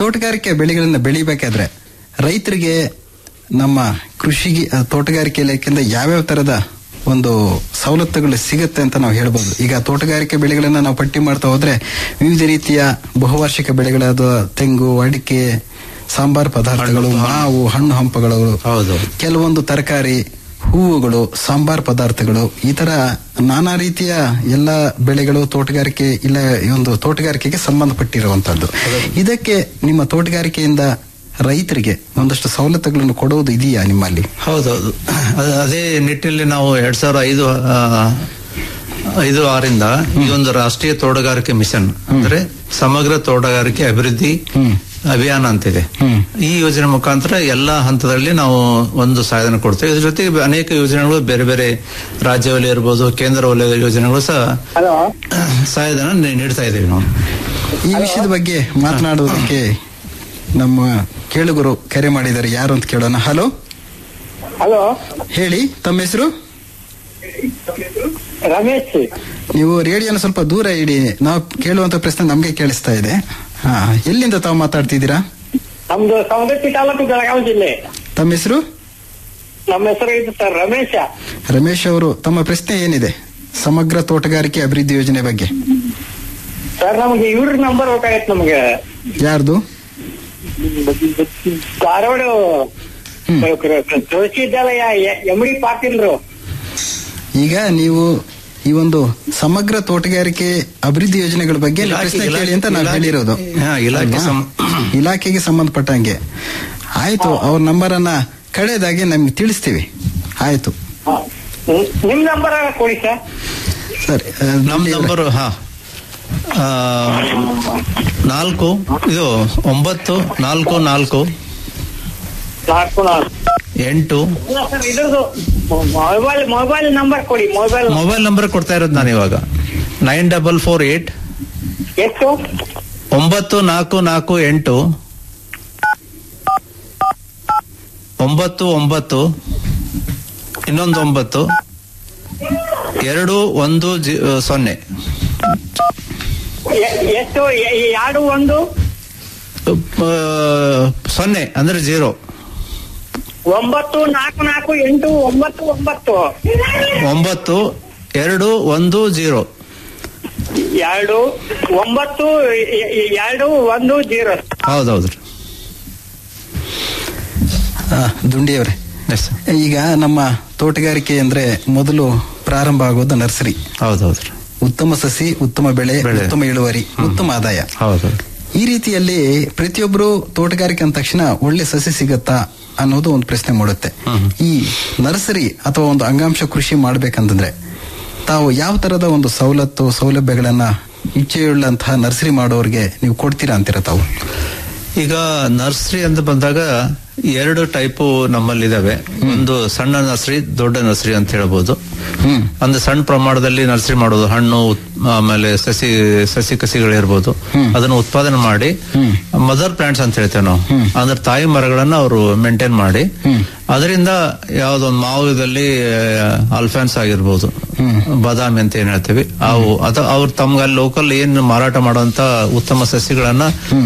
ತೋಟಗಾರಿಕೆ ಬೆಳೆಗಳನ್ನ ಬೆಳಿಬೇಕಾದ್ರೆ ರೈತರಿಗೆ ನಮ್ಮ ಕೃಷಿಗೆ ಆ, ತೋಟಗಾರಿಕೆ ಇಲಾಖೆಯಿಂದ ಯಾವ್ಯಾವ ತರದ ಒಂದು ಸವಲತ್ತುಗಳು ಸಿಗುತ್ತೆ ಅಂತ ನಾವು ಹೇಳ್ಬೋದು ಈಗ ತೋಟಗಾರಿಕೆ ಬೆಳೆಗಳನ್ನ ನಾವು ಪಟ್ಟಿ ಮಾಡ್ತಾ ಹೋದ್ರೆ ವಿವಿಧ ರೀತಿಯ ಬಹುವಾರ್ಷಿಕ ಬೆಳೆಗಳಾದ ತೆಂಗು ಅಡಿಕೆ ಸಾಂಬಾರ್ ಪದಾರ್ಥಗಳು ಮಾವು ಹಣ್ಣು ಹಂಪಗಳು ಹೌದು ಕೆಲವೊಂದು ತರಕಾರಿ ಹೂವುಗಳು ಸಾಂಬಾರ್ ಪದಾರ್ಥಗಳು ಈ ತರ ನಾನಾ ರೀತಿಯ ಎಲ್ಲ ಬೆಳೆಗಳು ತೋಟಗಾರಿಕೆ ಇಲ್ಲ ಈ ಒಂದು ತೋಟಗಾರಿಕೆಗೆ ಸಂಬಂಧಪಟ್ಟಿರುವಂತದ್ದು ಇದಕ್ಕೆ ನಿಮ್ಮ ತೋಟಗಾರಿಕೆಯಿಂದ ರೈತರಿಗೆ ಒಂದಷ್ಟು ಸವಲತ್ತುಗಳನ್ನು ಕೊಡುವುದು ಇದೆಯಾ ನಿಮ್ಮಲ್ಲಿ ಹೌದೌದು ಅದ- ಅದೇ ನಿಟ್ಟಿನಲ್ಲಿ ನಾವು ಎರಡ್ ಸಾವಿರದ ಐದು ಆ, ಐದು ಆರಿಂದ ಈ ಒಂದು ರಾಷ್ಟ್ರೀಯ ತೋಟಗಾರಿಕೆ ಮಿಷನ್ ಅಂದ್ರೆ ಸಮಗ್ರ ತೋಟಗಾರಿಕೆ ಅಭಿವೃದ್ಧಿ ಅಭಿಯಾನ ಅಂತಿದೆ ಈ ಯೋಜನೆ ಮುಖಾಂತರ ಎಲ್ಲಾ ಹಂತದಲ್ಲಿ ನಾವು ಒಂದು ಸಹಾಯಧನ ಕೊಡ್ತೇವೆ ಇದ್ರ ಜೊತೆಗೆ ಅನೇಕ ಯೋಜನೆಗಳು ಬೇರೆ ಬೇರೆ ರಾಜ್ಯ ವಲಯ ಇರ್ಬೋದು ಕೇಂದ್ರ ವಲಯದ ಯೋಜನೆಗಳು ಸಹ ಸಹಾಯಧನ ನೀ- ನೀಡ್ತಾ ಇದ್ದೀವಿ ನಾವು ಈ ವಿಷಯದ ಬಗ್ಗೆ ಮಾತನಾಡುವುದಕ್ಕೆ ನಮ್ಮ ಕೇಳುಗರು ಕರೆ ಮಾಡಿದ್ದಾರೆ ಯಾರು ಅಂತ ಕೇಳೋಣ ಹಲೋ ಹಲೋ ಹೇಳಿ ತಮ್ಮ ಹೆಸರು ರಮೇಶ್ ನೀವು ರೇಡಿಯೋನ ಸ್ವಲ್ಪ ದೂರ ಇಡಿ ನಾವು ಕೇಳುವಂತ ಪ್ರಶ್ನೆ ನಮ್ಗೆ ಕೇಳಿಸ್ತಾ ಇದೆ ಹಾ ಎಲ್ಲಿಂದ ತಾವು ಮಾತಾಡ್ತಿದ್ದೀರಾ ನಮ್ದು ಸವದತ್ತಿ ತಾಲೂಕು ಬೆಳಗಾವಿ ಜಿಲ್ಲೆ ತಮ್ಮ ಹೆಸರು ನಮ್ಮ ಹೆಸರು ಇದು ಸರ್ ರಮೇಶ ರಮೇಶ್ ಅವರು ತಮ್ಮ ಪ್ರಶ್ನೆ ಏನಿದೆ ಸಮಗ್ರ ತೋಟಗಾರಿಕೆ ಅಭಿವೃದ್ಧಿ ಯೋಜನೆ ಬಗ್ಗೆ ಸರ್ ನಮ್ಗೆ ಇವ್ರ ನಂಬರ್ ಬೇಕಾಗಿತ್ತು ನಮ್ಗೆ ಯಾರ್ದು ಧಾರವಾಡ ಕೃಷಿ ವಿದ್ಯಾಲಯ ಎಂ ಡಿ ಪಾಟೀಲ್ರು ಈಗ ನೀವು ಈ ಒಂದು ಸಮಗ್ರ ತೋಟಗಾರಿಕೆ ಅಭಿವೃದ್ಧಿ ಯೋಜನೆಗಳ ಬಗ್ಗೆ ನೀವು ಪ್ರಶ್ನೆ ಇಲಾಖೆ- ಕೇಳಿ ಅಂತ ನಾವು ಇಲಾಖೆ- ಹೇಳಿರೋದು ಹಾ, ಇಲಾಖೆ ಅಲ್ವಾ? ಸಂ- ಇಲಾಖೆಗೆ ಸಂಬಂಧಪಟ್ಟಂಗೆ ಆಯ್ತು ಅವ್ರ ನಂಬರನ್ನ ಕಳೆದಾಗೆ ನಮ್ಗೆ ತಿಳಿಸ್ತೀವಿ ಆಯ್ತು ಹಾ. ಹ್ಮ್. ನಿಮ್ ನಂಬರ್ ಕೊಡಿ ಸರ್ ಸರಿ ಆ, ನಮ್ಮ ಇಲ್ಲಿ- ನಂಬರು ಹಾ ಆ, ನಾಲ್ಕು ಇದು ಒಂಬತ್ತು ನಾಲ್ಕು ನಾಲ್ಕು ನಾಲ್ಕು ನಾಲ್ಕು ಎಂಟು ಇಲ್ಲ ಸರ್ ಇದ್ರದ್ದು ಮೊಬೈಲ್ ಮೊಬೈಲ್ ನಂಬರ್ ಕೊಡಿ ಮೊಬೈಲ್ ಮೊಬೈಲ್ ನಂಬರ್ ಕೊಡ್ತಾ ಇರೋದು ನಾನು ಇವಾಗ ನೈನ್ ಡಬಲ್ ಫೋರ್ ಏಟ್ ಎಷ್ಟು ಒಂಬತ್ತು ನಾಲ್ಕು ನಾಲ್ಕು ಎಂಟು ಒಂಬತ್ತು ಒಂಬತ್ತು ಇನ್ನೊಂದು ಒಂಬತ್ತು ಎರಡು ಒಂದು ಜಿ- ಸೊನ್ನೆ ಎ- ಎಷ್ಟು ಎ- ಎರಡು ಒಂದು ಆ, ಸೊನ್ನೆ ಅಂದ್ರೆ ಜೀರೋ ಒಂಬತ್ತು ನಾಲ್ಕು ನಾಲ್ಕು ಎಂಟು ಒಂಬತ್ತು ಒಂಬತ್ತು ಒಂಬತ್ತು ಎರಡು ಒಂದು ಜೀರೋ ಎರಡು ಒಂಬತ್ತು ಎ- ಎ- ಎರಡು ಒಂದು ಜೀರೋ ಹೌದೌದ್ರಿ ಆ, ದುಂಡಿಯವರೇ ಈಗ ನಮ್ಮ ತೋಟಗಾರಿಕೆ ಅಂದ್ರೆ ಮೊದಲು ಪ್ರಾರಂಭ ಆಗೋದು ನರ್ಸರಿ ಹೌದೌದ್ರಿ ಉತ್ತಮ ಸಸಿ ಉತ್ತಮ ಬೆಳೆ ಬೆಳೆ. ಉತ್ತಮ ಇಳುವರಿ ಉತ್ತಮ ಆದಾಯ ಹೌದು ಈ ರೀತಿಯಲ್ಲಿ ಪ್ರತಿಯೊಬ್ಬರು ತೋಟಗಾರಿಕೆ ಅಂದ ತಕ್ಷಣ ಒಳ್ಳೆ ಸಸಿ ಸಿಗತ್ತಾ ಅನ್ನೋದು ಒಂದು ಪ್ರಶ್ನೆ ಮೂಡುತ್ತೆ ಈ ನರ್ಸರಿ ಅಥವಾ ಒಂದು ಅಂಗಾಂಶ ಕೃಷಿ ಮಾಡ್ಬೇಕಂತಂದ್ರೆ ತಾವು ಯಾವ ತರದ ಒಂದು ಸವಲತ್ತು ಸೌಲಭ್ಯಗಳನ್ನ ಇಚ್ಛೆಯುಳ್ಳಂತಹ ನರ್ಸರಿ ಮಾಡೋರಿಗೆ ನೀವು ಕೊಡ್ತೀರಾ ಅಂತೀರ ತಾವು ಈಗ ನರ್ಸರಿ ಅಂತ ಬಂದಾಗ ಎರಡು ಟೈಪು ನಮ್ಮಲ್ಲಿ ಇದಾವೆ ಒಂದು ಸಣ್ಣ ನರ್ಸರಿ ದೊಡ್ಡ ನರ್ಸರಿ ಅಂತ ಹೇಳ್ಬೋದು ಒಂದು ಸಣ್ಣ ಪ್ರಮಾಣದಲ್ಲಿ ನರ್ಸರಿ ಮಾಡೋದು ಹಣ್ಣು ಉತ್- ಆಮೇಲೆ ಸಸಿ ಸಸಿ ಕಸಿಗಳಿರ್ಬೋದು ಅದನ್ನು ಉತ್ಪಾದನೆ ಮಾಡಿ ಮದರ್ ಪ್ಲಾಂಟ್ಸ್ ಅಂತ ಹೇಳ್ತೇವೆ ನಾವು ಅಂದ್ರೆ ತಾಯಿ ಮರಗಳನ್ನ ಅವರು ಮೇಂಟೈನ್ ಮಾಡಿ ಅದರಿಂದ ಯಾವ್ದೊಂದು ಮಾವುದಲ್ಲಿ ಅಲ್ಫಾನ್ಸ್ ಆಗಿರ್ಬೋದು ಬಾದಾಮಿ ಅಂತ ಏನ್ ಹೇಳ್ತೀವಿ ಅವು ಅಥವಾ ಅವ್ರು ತಮ್ಗೆ ಅಲ್ಲಿ ಲೋಕಲ್ ಏನ್ ಮಾರಾಟ ಮಾಡುವಂತ ಉತ್ತಮ ಸಸಿಗಳನ್ನ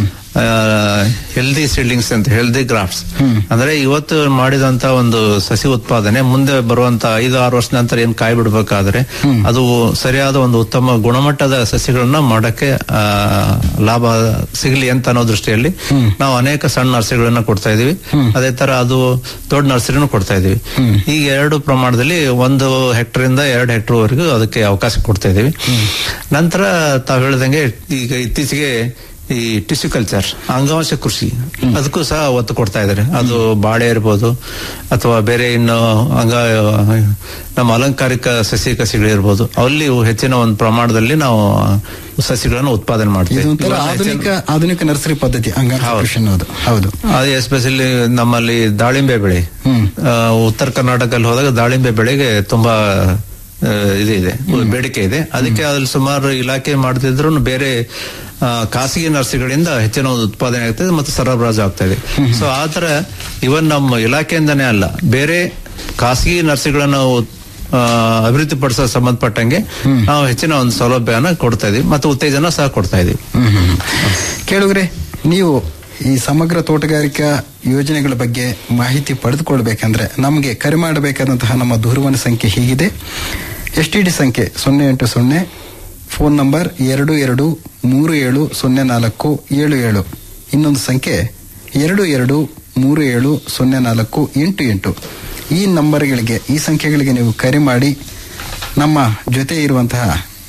ಹೆಲ್ದಿ ಸೀಡ್ಲಿಂಗ್ಸ್ ಅಂತ ಹೆಲ್ದಿ ಗ್ರಾಫ್ಟ್ಸ್ ಅಂದ್ರೆ ಇವತ್ತು ಮಾಡಿದಂತ ಒಂದು ಸಸಿ ಉತ್ಪಾದನೆ ಮುಂದೆ ಬರುವಂತ ಐದು ಆರು ವರ್ಷ ನಂತರ ಏನ್ ಕಾಯಿ ಬಿಡ್ಬೇಕಾದ್ರೆ ಅದು ಸರಿಯಾದ ಒಂದು ಉತ್ತಮ ಗುಣಮಟ್ಟದ ಸಸಿಗಳನ್ನ ಮಾಡಕ್ಕೆ ಆ, ಲಾಭ ಸಿಗ್ಲಿ ಅಂತ ಅನ್ನೋ ದೃಷ್ಟಿಯಲ್ಲಿ ನಾವು ಅನೇಕ ಸಣ್ಣ ನರ್ಸರಿಗಳನ್ನ ಕೊಡ್ತಾ ಇದೀವಿ ಅದೇ ತರ ಅದು ದೊಡ್ಡ ನರ್ಸರಿನೂ ಕೊಡ್ತಾ ಇದೀವಿ ಈ ಎರಡು ಪ್ರಮಾಣದಲ್ಲಿ ಒಂದು ಹೆಕ್ಟರ್ ಇಂದ ಎರಡು ಹೆಕ್ಟರ್ ವರೆಗೂ ಅದಕ್ಕೆ ಅವಕಾಶ ಕೊಡ್ತಾ ಇದೀವಿ ನಂತರ ತಾವು ಹೇಳ್ದಂಗೆ ಈಗ ಇತ್ತೀಚೆಗೆ ಈ ಟಿಶ್ಯೂ ಕಲ್ಚರ್ ಅಂಗಾಂಶ ಕೃಷಿ ಅದಕ್ಕೂ ಸಹ ಒತ್ತು ಕೊಡ್ತಾ ಇದ್ದಾರೆ ಅದು ಬಾಳೆ ಇರ್ಬೋದು ಅಥವಾ ಬೇರೆ ಇನ್ನು ಅಂಗ ನಮ್ಮ ಅಲಂಕಾರಿಕ ಸಸಿ ಕಸಿಗಳಿರ್ಬೋದು ಅಲ್ಲಿ ಹೆಚ್ಚಿನ ಒಂದು ಪ್ರಮಾಣದಲ್ಲಿ ನಾವು ಸಸಿಗಳನ್ನು ಉತ್ಪಾದನೆ ಮಾಡ್ತೀವಿ ಇದೊಂಥರ ಇವಾಗ ಹೆಚ್ಚಿನ- ಆಧುನಿಕ ಆಧುನಿಕ ನರ್ಸರಿ ಪದ್ಧತಿ ಅಂಗಾಂಶ ಕೃಷಿ ಅನ್ನೋದು ಹೌದು ಅದು ಎಸ್ಪೆಷಲಿ ನಮ್ಮಲ್ಲಿ ದಾಳಿಂಬೆ ಬೆಳೆ ಆ, ಉತ್ತರ ಕರ್ನಾಟಕದಲ್ಲಿ ಹೋದಾಗ ದಾಳಿಂಬೆ ಬೆಳೆಗೆ ತುಂಬಾ ಆ, ಇದು ಇದೆ ಬೇಡಿಕೆ ಇದೆ ಅದಕ್ಕೆ ಅದ್ರಲ್ಲಿ ಸುಮಾರು ಇಲಾಖೆ ಮಾಡ್ತಿದ್ರು ಬೇರೆ ಆ, ಖಾಸಗಿ ನರ್ಸರಿಗಳಿಂದ ಹೆಚ್ಚಿನ ಒಂದು ಉತ್ಪಾದನೆ ಆಗ್ತದೆ ಮತ್ತು ಸರಬರಾಜು ಆಗ್ತಾ ಇದೆ ಸೊ ಆತರ ಇವನ್ ನಮ್ಮ ಇಲಾಖೆಯಿಂದನೇ ಅಲ್ಲ ಬೇರೆ ಖಾಸಗಿ ನರ್ಸರಿಗಳನ್ನು ಆ, ಅಭಿವೃದ್ಧಿಪಡಿಸೋ ಸಂಬಂಧಪಟ್ಟಂಗೆ ನಾವು ಹೆಚ್ಚಿನ ಒಂದು ಸೌಲಭ್ಯನ ಕೊಡ್ತಾ ಇದೀವಿ ಮತ್ತು ಉತ್ತೇಜನ ಸಹ ಕೊಡ್ತಾ ಇದೀವಿ ಕೇಳುಗ್ರೆ ನೀವು ಈ ಸಮಗ್ರ ತೋಟಗಾರಿಕಾ ಯೋಜನೆಗಳ ಬಗ್ಗೆ ಮಾಹಿತಿ ಪಡೆದುಕೊಳ್ಬೇಕಂದ್ರೆ ನಮಗೆ ಕರೆ ಮಾಡಬೇಕಾದಂತಹ ನಮ್ಮ ದೂರವಾಣಿ ಸಂಖ್ಯೆ ಹೀಗಿದೆ ಎಸ್ ಟಿ ಡಿ ಸಂಖ್ಯೆ ಸೊನ್ನೆ ಎಂಟು ಸೊನ್ನೆ ಫೋನ್ ನಂಬರ್ ಎರಡು ಎರಡು ಮೂರು ಏಳು ಸೊನ್ನೆ ನಾಲ್ಕು ಏಳು ಏಳು ಇನ್ನೊಂದು ಸಂಖ್ಯೆ ಎರಡು ಎರಡು ಮೂರು ಏಳು ಸೊನ್ನೆ ನಾಲ್ಕು ಎಂಟು ಎಂಟು ಈ ನಂಬರ್ಗಳಿಗೆ ಈ ಸಂಖ್ಯೆಗಳಿಗೆ ನೀವು ಕರೆ ಮಾಡಿ ನಮ್ಮ ಜೊತೆ ಇರುವಂತಹ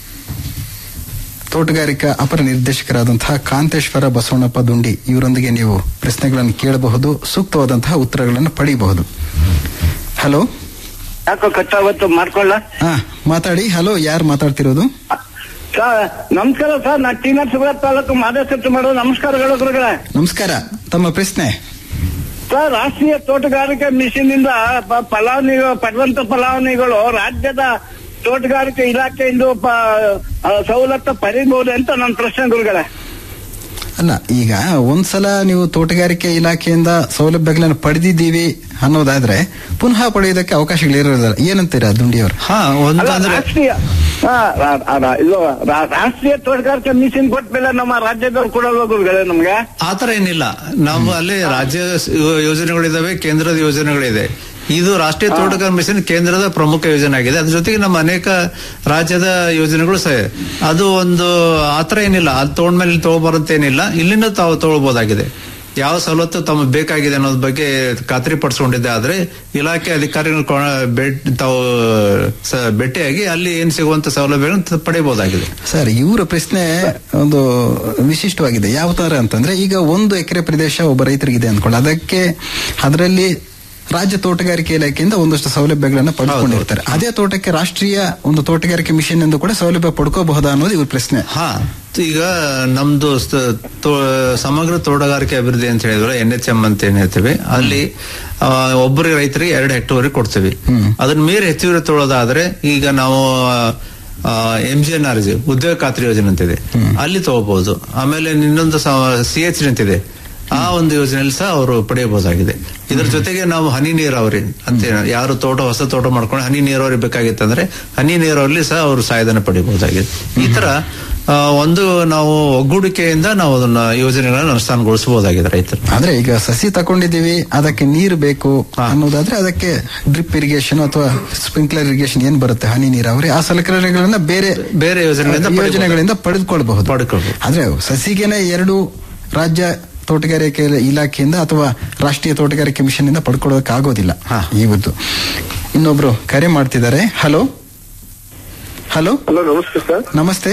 ತೋಟಗಾರಿಕಾ ಅಪರ ನಿರ್ದೇಶಕರಾದಂತಹ ಕಾಂತೇಶ್ವರ ಬಸವಣ್ಣಪ್ಪ ದುಂಡಿ ಇವರೊಂದಿಗೆ ನೀವು ಪ್ರಶ್ನೆಗಳನ್ನು ಕೇಳಬಹುದು ಸೂಕ್ತವಾದಂತಹ ಉತ್ತರಗಳನ್ನು ಪಡೆಯಬಹುದು ಹಲೋ ಯಾಕೋ ಕಟ್ಟಾವತ್ತು ಮಾಡ್ಕೊಳ್ಳ ಹಾ ಮಾತಾಡಿ ಹಲೋ ಯಾರು ಮಾತಾಡ್ತಿರೋದು ಸರ್ ನಮಸ್ಕಾರ ಸರ್ ನಾ ಟಿ ನರಸೀಪುರ ತಾಲೂಕು ಮಾದೇಶತ್ವ ಮಾಡೋ ನಮಸ್ಕಾರಗಳು ಗುರುಗಳೇ ನಮಸ್ಕಾರ ತಮ್ಮ ಪ್ರಶ್ನೆ ಸರ್ ರಾಷ್ಟ್ರೀಯ ತೋಟಗಾರಿಕೆ ಮಿಷನ್ ಇಂದ ಪ- ಫಲಾನುಭವಿ ಪಡೆದಂತ ಫಲಾನುಭವಿಗಳು ರಾಜ್ಯದ ತೋಟಗಾರಿಕೆ ಇಲಾಖೆಯಿಂದ ಪ- ಆ, ಸವಲತ್ತು ಪಡೆಯಬಹುದು ಅಂತ ನನ್ನ ಪ್ರಶ್ನೆ ಗುರುಗಳೇ ಅಲ್ಲ ಈಗ ಒಂದ್ಸಲ ನೀವು ತೋಟಗಾರಿಕೆ ಇಲಾಖೆಯಿಂದ ಸೌಲಭ್ಯಗಳನ್ನು ಪಡೆದಿದ್ದೀವಿ ಅನ್ನೋದಾದ್ರೆ ಪುನಃ ಪಡೆಯೋದಕ್ಕೆ ಅವಕಾಶಗಳಿರೋದಿಲ್ಲ ಏನಂತೀರಾ ದುಂಡಿಯವರು ಹಾ ಒಂದು ಅಲ್ಲ ಅಂದ್ರೆ ರಾಷ್ಟ್ರೀಯ ಹಾ, ರಾ- ರಾ- ಇದು ರಾ- ರಾಷ್ಟ್ರೀಯ ತೋಟಗಾರಿಕೆ ಮಿಷನ್ ಕೊಟ್ಮೇಲೆ ನಮ್ಮ ರಾಜ್ಯದವ್ರು ಕೊಡಲ್ವ ಗುರುಗಳೇ ನಮ್ಗೆ ಆತರ ಏನಿಲ್ಲ ನಮ್ಮ ಅಲ್ಲಿ ರಾಜ್ಯ ಯೋ- ಯೋಜನೆಗಳಿದಾವೆ ಕೇಂದ್ರದ ಯೋಜನೆಗಳಿದೆ ಇದು ರಾಷ್ಟ್ರೀಯ ತೋಟಗಾರ ಮಿಷನ್ ಕೇಂದ್ರದ ಪ್ರಮುಖ ಯೋಜನೆ ಆಗಿದೆ ಅದ್ರ ಜೊತೆಗೆ ನಮ್ಮ ಅನೇಕ ರಾಜ್ಯದ ಯೋಜನೆಗಳು ಸಹ ಅದು ಒಂದು ಆತರ ಏನಿಲ್ಲ ಅದು ತಗೊಂಡ್ಮೇಲೆ ಇಲ್ಲಿ ತಗೋಬಾರಂತೇನಿಲ್ಲ ಇಲ್ಲಿಂದ ತಾವು ತಗೊಳ್ಬಹುದಾಗಿದೆ ಯಾವ ಸವಲತ್ತು ತಮಗೆ ಬೇಕಾಗಿದೆ ಅನ್ನೋದ್ರ ಬಗ್ಗೆ ಖಾತ್ರಿ ಪಡಿಸ್ಕೊಂಡಿದ್ದೆ ಆದ್ರೆ ಇಲಾಖೆ ಅಧಿಕಾರಿಗಳು ಕೊ- ಭೇಟ್- ತಾವು ಸ- ಭೇಟಿಯಾಗಿ ಅಲ್ಲಿ ಏನ್ ಸಿಗುವಂತ ಸೌಲಭ್ಯಗಳನ್ನು ಪಡೆಯಬಹುದಾಗಿದೆ ಸರ್ ಇವರ ಪ್ರಶ್ನೆ ಒಂದು ವಿಶಿಷ್ಟವಾಗಿದೆ ಯಾವ ತರ ಅಂತಂದ್ರೆ ಈಗ ಒಂದು ಎಕರೆ ಪ್ರದೇಶ ಒಬ್ಬ ರೈತರಿಗಿದೆ ಅನ್ಕೊಳ್ಳಿ ಅದಕ್ಕೆ ಅದರಲ್ಲಿ ರಾಜ್ಯ ತೋಟಗಾರಿಕೆ ಇಲಾಖೆಯಿಂದ ಒಂದಷ್ಟು ಸೌಲಭ್ಯಗಳನ್ನ ಪಡ್ಕೊಂಡಿರ್ತಾರೆ ಅದೇ ತೋಟಕ್ಕೆ ರಾಷ್ಟ್ರೀಯ ಒಂದು ತೋಟಗಾರಿಕೆ ಮಿಷನ್ ಎಂದು ಕೂಡ ಸೌಲಭ್ಯ ಪಡ್ಕೋಬಹುದಾ ಅನ್ನೋದು ಇವ್ರ ಪ್ರಶ್ನೆ ಹಾ ಈಗ ನಮ್ದು ಸ- ತೋ- ಸಮಗ್ರ ತೋಟಗಾರಿಕೆ ಅಭಿವೃದ್ಧಿ ಅಂತ ಹೇಳಿದ್ರೆ ಎನ್ ಎಚ್ ಎಂ ಅಂತ ಏನ್ ಹೇಳ್ತೀವಿ ಅಲ್ಲಿ ಆ, ಒಬ್ಬರಿಗೆ ರೈತರಿಗೆ ಎರಡು ಹೆಕ್ಟೋರಿ ಕೊಡ್ತೀವಿ ಅದನ್ನ ಮೀರಿ ಹೆಚ್ಚುವರಿ ತೊಗೊಳೋದಾದ್ರೆ ಈಗ ನಾವು M G N R G ಉದ್ಯೋಗ ಖಾತ್ರಿ ಯೋಜನೆ ಅಂತಿದೆ ಅಲ್ಲಿ ತಗೋಬಹುದು ಆಮೇಲೆ ಇನ್ನೊಂದು ಸಿ ಎಚ್ ಅಂತಿದೆ ಆ ಒಂದು ಯೋಜನೆಯಲ್ಲಿ ಸಹ ಅವರು ಪಡೆಯಬಹುದಾಗಿದೆ ಇದರ ಜೊತೆಗೆ ನಾವು ಹನಿ ನೀರಾವರಿ ಅಂತ ಏನು- ಯಾರು ತೋಟ ಹೊಸ ತೋಟ ಮಾಡ್ಕೊಂಡು ಹನಿ ನೀರಾವರಿ ಬೇಕಾಗಿತ್ತಂದ್ರೆ ಹನಿ ನೀರಾವರಿ ಸಹ ಅವರು ಸಹಾಯಧನ ಪಡೆಯಬಹುದಾಗಿದೆ ಈ ತರ ಆ, ಒಂದು ನಾವು ಒಗ್ಗೂಡಿಕೆಯಿಂದ ನಾವು ಅದನ್ನ ಯೋಜನೆಗಳನ್ನ ಅನುಷ್ಠಾನಗೊಳಿಸಬಹುದಾಗಿದೆ ರೈತರು ಆದ್ರೆ ಈಗ ಸಸಿ ತಕೊಂಡಿದೀವಿ ಅದಕ್ಕೆ ನೀರು ಬೇಕು ಅನ್ನೋದಾದ್ರೆ ಅದಕ್ಕೆ ಡ್ರಿಪ್ ಇರಿಗೇಷನ್ ಅಥವಾ ಸ್ಪ್ರಿಂಕ್ಲರ್ ಇರಿಗೇಷನ್ ಏನ್ ಬರುತ್ತೆ ಹನಿ ನೀರಾವರಿ ಆ ಸಲಕರಣೆಗಳನ್ನ ಬೇರೆ ಬೇರೆ ಯೋಜನೆಗಳಿಂದ ಯೋಜನೆಗಳಿಂದ ಪಡೆದುಕೊಳ್ಬಹುದು ಪಡ್ಕೊಳ್ಬಹುದು. ಆದ್ರೆ ಸಸಿಗೆನೆ ಎರಡು ರಾಜ್ಯ ತೋಟಗಾರಿಕೆ ಇಲಾಖೆಯಿಂದ ಅಥವಾ ರಾಷ್ಟ್ರೀಯ ತೋಟಗಾರಿಕೆ ಮಿಷನ್ ಇಂದ ಪಡ್ಕೊಳ್ಳೋದಕ್ಕೆ ಆಗೋದಿಲ್ಲ ಹಾ. ಇವತ್ತು ಇನ್ನೊಬ್ರು ಕರೆ ಮಾಡ್ತಿದ್ದಾರೆ ಹಲೋ ಹಲೋ ಹಲೋ ನಮಸ್ತೆ ಸರ್ ನಮಸ್ತೆ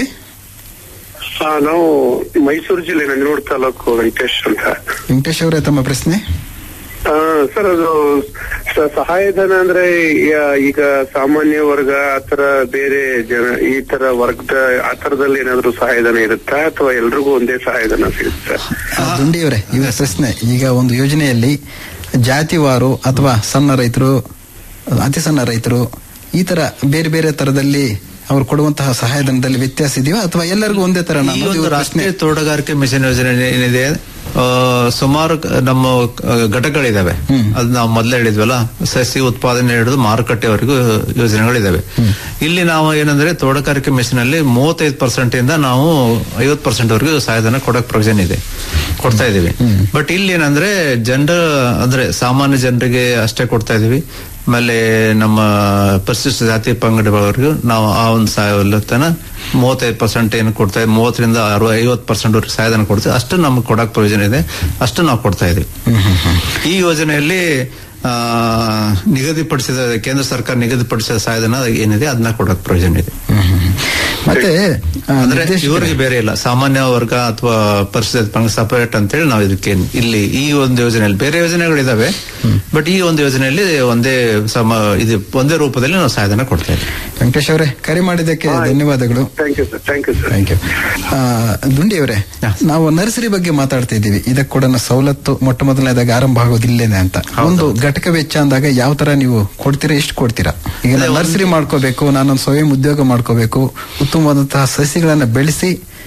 ಆ, ನಾವು ಮೈಸೂರು ಜಿಲ್ಲೆ ನಂಜನಗೂಡು ತಾಲೂಕು ವೆಂಕಟೇಶ್ ಅಂತ ವೆಂಕಟೇಶ್ ಅವರೇ ತಮ್ಮ ಪ್ರಶ್ನೆ ಆ, ಸರ್ ಅದು ಸ- ಸಹಾಯಧನ ಅಂದ್ರೆ ಈಗ- ಈಗ ಸಾಮಾನ್ಯ ವರ್ಗ ಆತರ ಬೇರೆ ಜನ ಈ ತರ ವರ್ಗದ ಆ ತರದಲ್ಲಿ ಏನಾದ್ರು ಸಹಾಯಧನ ಇರುತ್ತಾ ಅಥವಾ ಎಲ್ರಿಗೂ ಒಂದೇ ಸಹಾಯಧನ ಸಿಗುತ್ತೆ ಆ, ದುಂಡಿಯವರೇ ಇವರ ಪ್ರಶ್ನೆ ಈಗ ಒಂದು ಯೋಜನೆಯಲ್ಲಿ ಜಾತಿವಾರು ಅಥವಾ ಸಣ್ಣ ರೈತರು ಅತಿ ಸಣ್ಣ ರೈತರು ಈ ತರ ಬೇರೆ ಬೇರೆ ತರದಲ್ಲಿ ಅವ್ರು ಕೊಡುವಂತಹ ಸಹಾಯಧನದಲ್ಲಿ ವ್ಯತ್ಯಾಸ ಇದೆಯೋ ಅಥವಾ ಎಲ್ಲರಿಗೂ ಒಂದೇ ತರ ಈ ಒಂದು ರಾಷ್ಟ್ರೀಯ ತೋಟಗಾರಿಕೆ ಮಿಷನ್ ಯೋಜನೆ ಏನಿದೆ ಆ, ಸುಮಾರು ಕ- ನಮ್ಮ ಆ, ಘಟಕಗಳಿದಾವೆ ಅದು ನಾವು ಮೊದಲೇ ಹೇಳಿದ್ವಲ್ಲ ಸಸಿ ಉತ್ಪಾದನೆ ಹಿಡಿದು ಮಾರುಕಟ್ಟೆವರೆಗೂ ಯೋಜನೆಗಳಿದಾವೆ ಇಲ್ಲಿ ನಾವು ಏನಂದ್ರೆ ತೋಟಗಾರಿಕೆ ಮಿಷನ್ ಅಲ್ಲಿ ಮೂವತ್ತೈದು ಪರ್ಸೆಂಟ್ ಇಂದ ನಾವು ಐವತ್ತು ಪರ್ಸೆಂಟ್ ವರೆಗೂ ಸಹಾಯಧನ ಕೊಡಕ್ ಪ್ರೊವಿಷನ್ ಇದೆ ಕೊಡ್ತಾ ಇದೀವಿ ಬಟ್ ಇಲ್ಲಿ ಏನಂದ್ರೆ ಜನರ ಅಂದ್ರೆ ಸಾಮಾನ್ಯ ಜನರಿಗೆ ಅಷ್ಟೇ ಕೊಡ್ತಾ ಇದೀವಿ ಆಮೇಲೆ ನಮ್ಮ ಪರಿಶಿಷ್ಟ ಜಾತಿ ಪಂಗಡಗಳವರೆಗೂ ನಾವು ಆ ಒಂದು ಸಹಾಯತನ ಮೂವತ್ತೈದು ಪರ್ಸೆಂಟ್ ಏನು ಕೊಡ್ತಾ ಇದ್ದೀವಿ ಮೂವತ್ತರಿಂದ ಅರವತ್ತು ಐವತ್ತು ಪರ್ಸೆಂಟ್ ವರೆಗೂ ಸಹಾಯಧನ ಕೊಡ್ತೀವಿ ಅಷ್ಟು ನಮ್ಗೆ ಕೊಡಕ್ ಪ್ರಯೋಜನ ಇದೆ ಅಷ್ಟು ನಾವು ಕೊಡ್ತಾ ಇದೀವಿ ಈ ಯೋಜನೆಯಲ್ಲಿ ಆ, ನಿಗದಿಪಡಿಸಿದ ಕೇಂದ್ರ ಸರ್ಕಾರ ನಿಗದಿಪಡಿಸಿದ ಸಹಾಯಧನ ಏನಿದೆ ಅದನ್ನ ಕೊಡಕ್ ಪ್ರಯೋಜನ ಇದೆ ಮತ್ತೆ ಆ, ಅಂದ್ರೆ ನಿರ್ದೇಶಕರೇ, ಇವರಿಗೆ ಬೇರೆ ಇಲ್ಲ ಸಾಮಾನ್ಯ ವರ್ಗ ಅಥವಾ ಪರಿಸ್ಥಿತಿ ಪಂಗ ಸಪರೇಟ್ ಅಂತೇಳಿ ನಾವು ಇದಕ್ಕೆ ಇಲ್ಲಿ ಈ ಒಂದು ಯೋಜನೆಯಲ್ಲಿ ಬೇರೆ ಯೋಜನೆಗಳಿದಾವೆ ಬಟ್ ಈ ಒಂದು ಯೋಜನೆಯಲ್ಲಿ ಒಂದೇ ಸಮ ಇದು ಒಂದೇ ರೂಪದಲ್ಲಿ ನಾವು ಸಹಾಯಧನ ಕೊಡ್ತಾ ಇದ್ದೀವಿ ವೆಂಕಟೇಶ್ ಅವರೇ ಕರೆ ಮಾಡಿದ್ದಕ್ಕೆ ಧನ್ಯವಾದಗಳು thank you sir thank you sir thank you ದುಂಡಿ ಅವರೇ ನಾವು ನರ್ಸರಿ ಬಗ್ಗೆ ಮಾತಾಡ್ತಾ ಇದ್ದೀವಿ ಇದಕ್ಕೆ ಕೂಡ ಸವಲತ್ತು ಮೊಟ್ಟ ಮೊದಲನೇದಾಗ ಆರಂಭ ಆಗೋದಿಲ್ಲೇನೆ ಅಂತ ಒಂದು ಘಟಕ ವೆಚ್ಚ ಅಂದಾಗ ಯಾವ ತರ ನೀವು ಕೊಡ್ತೀರಾ ಎಷ್ಟು ಕೊಡ್ತೀರಾ ಈಗ ನಾನು ನರ್ಸರಿ ಮಾಡ್ಕೋಬೇಕು ನಾನೊಂದು ಸ್ವಯಂ ಉದ್ಯೋಗ ಮಾಡ್ಕೋಬೇಕು ಉತ್ತಮವಾದಂತಹ ಸಸಿಗಳನ್ನ ಬೆಳೆಸಿ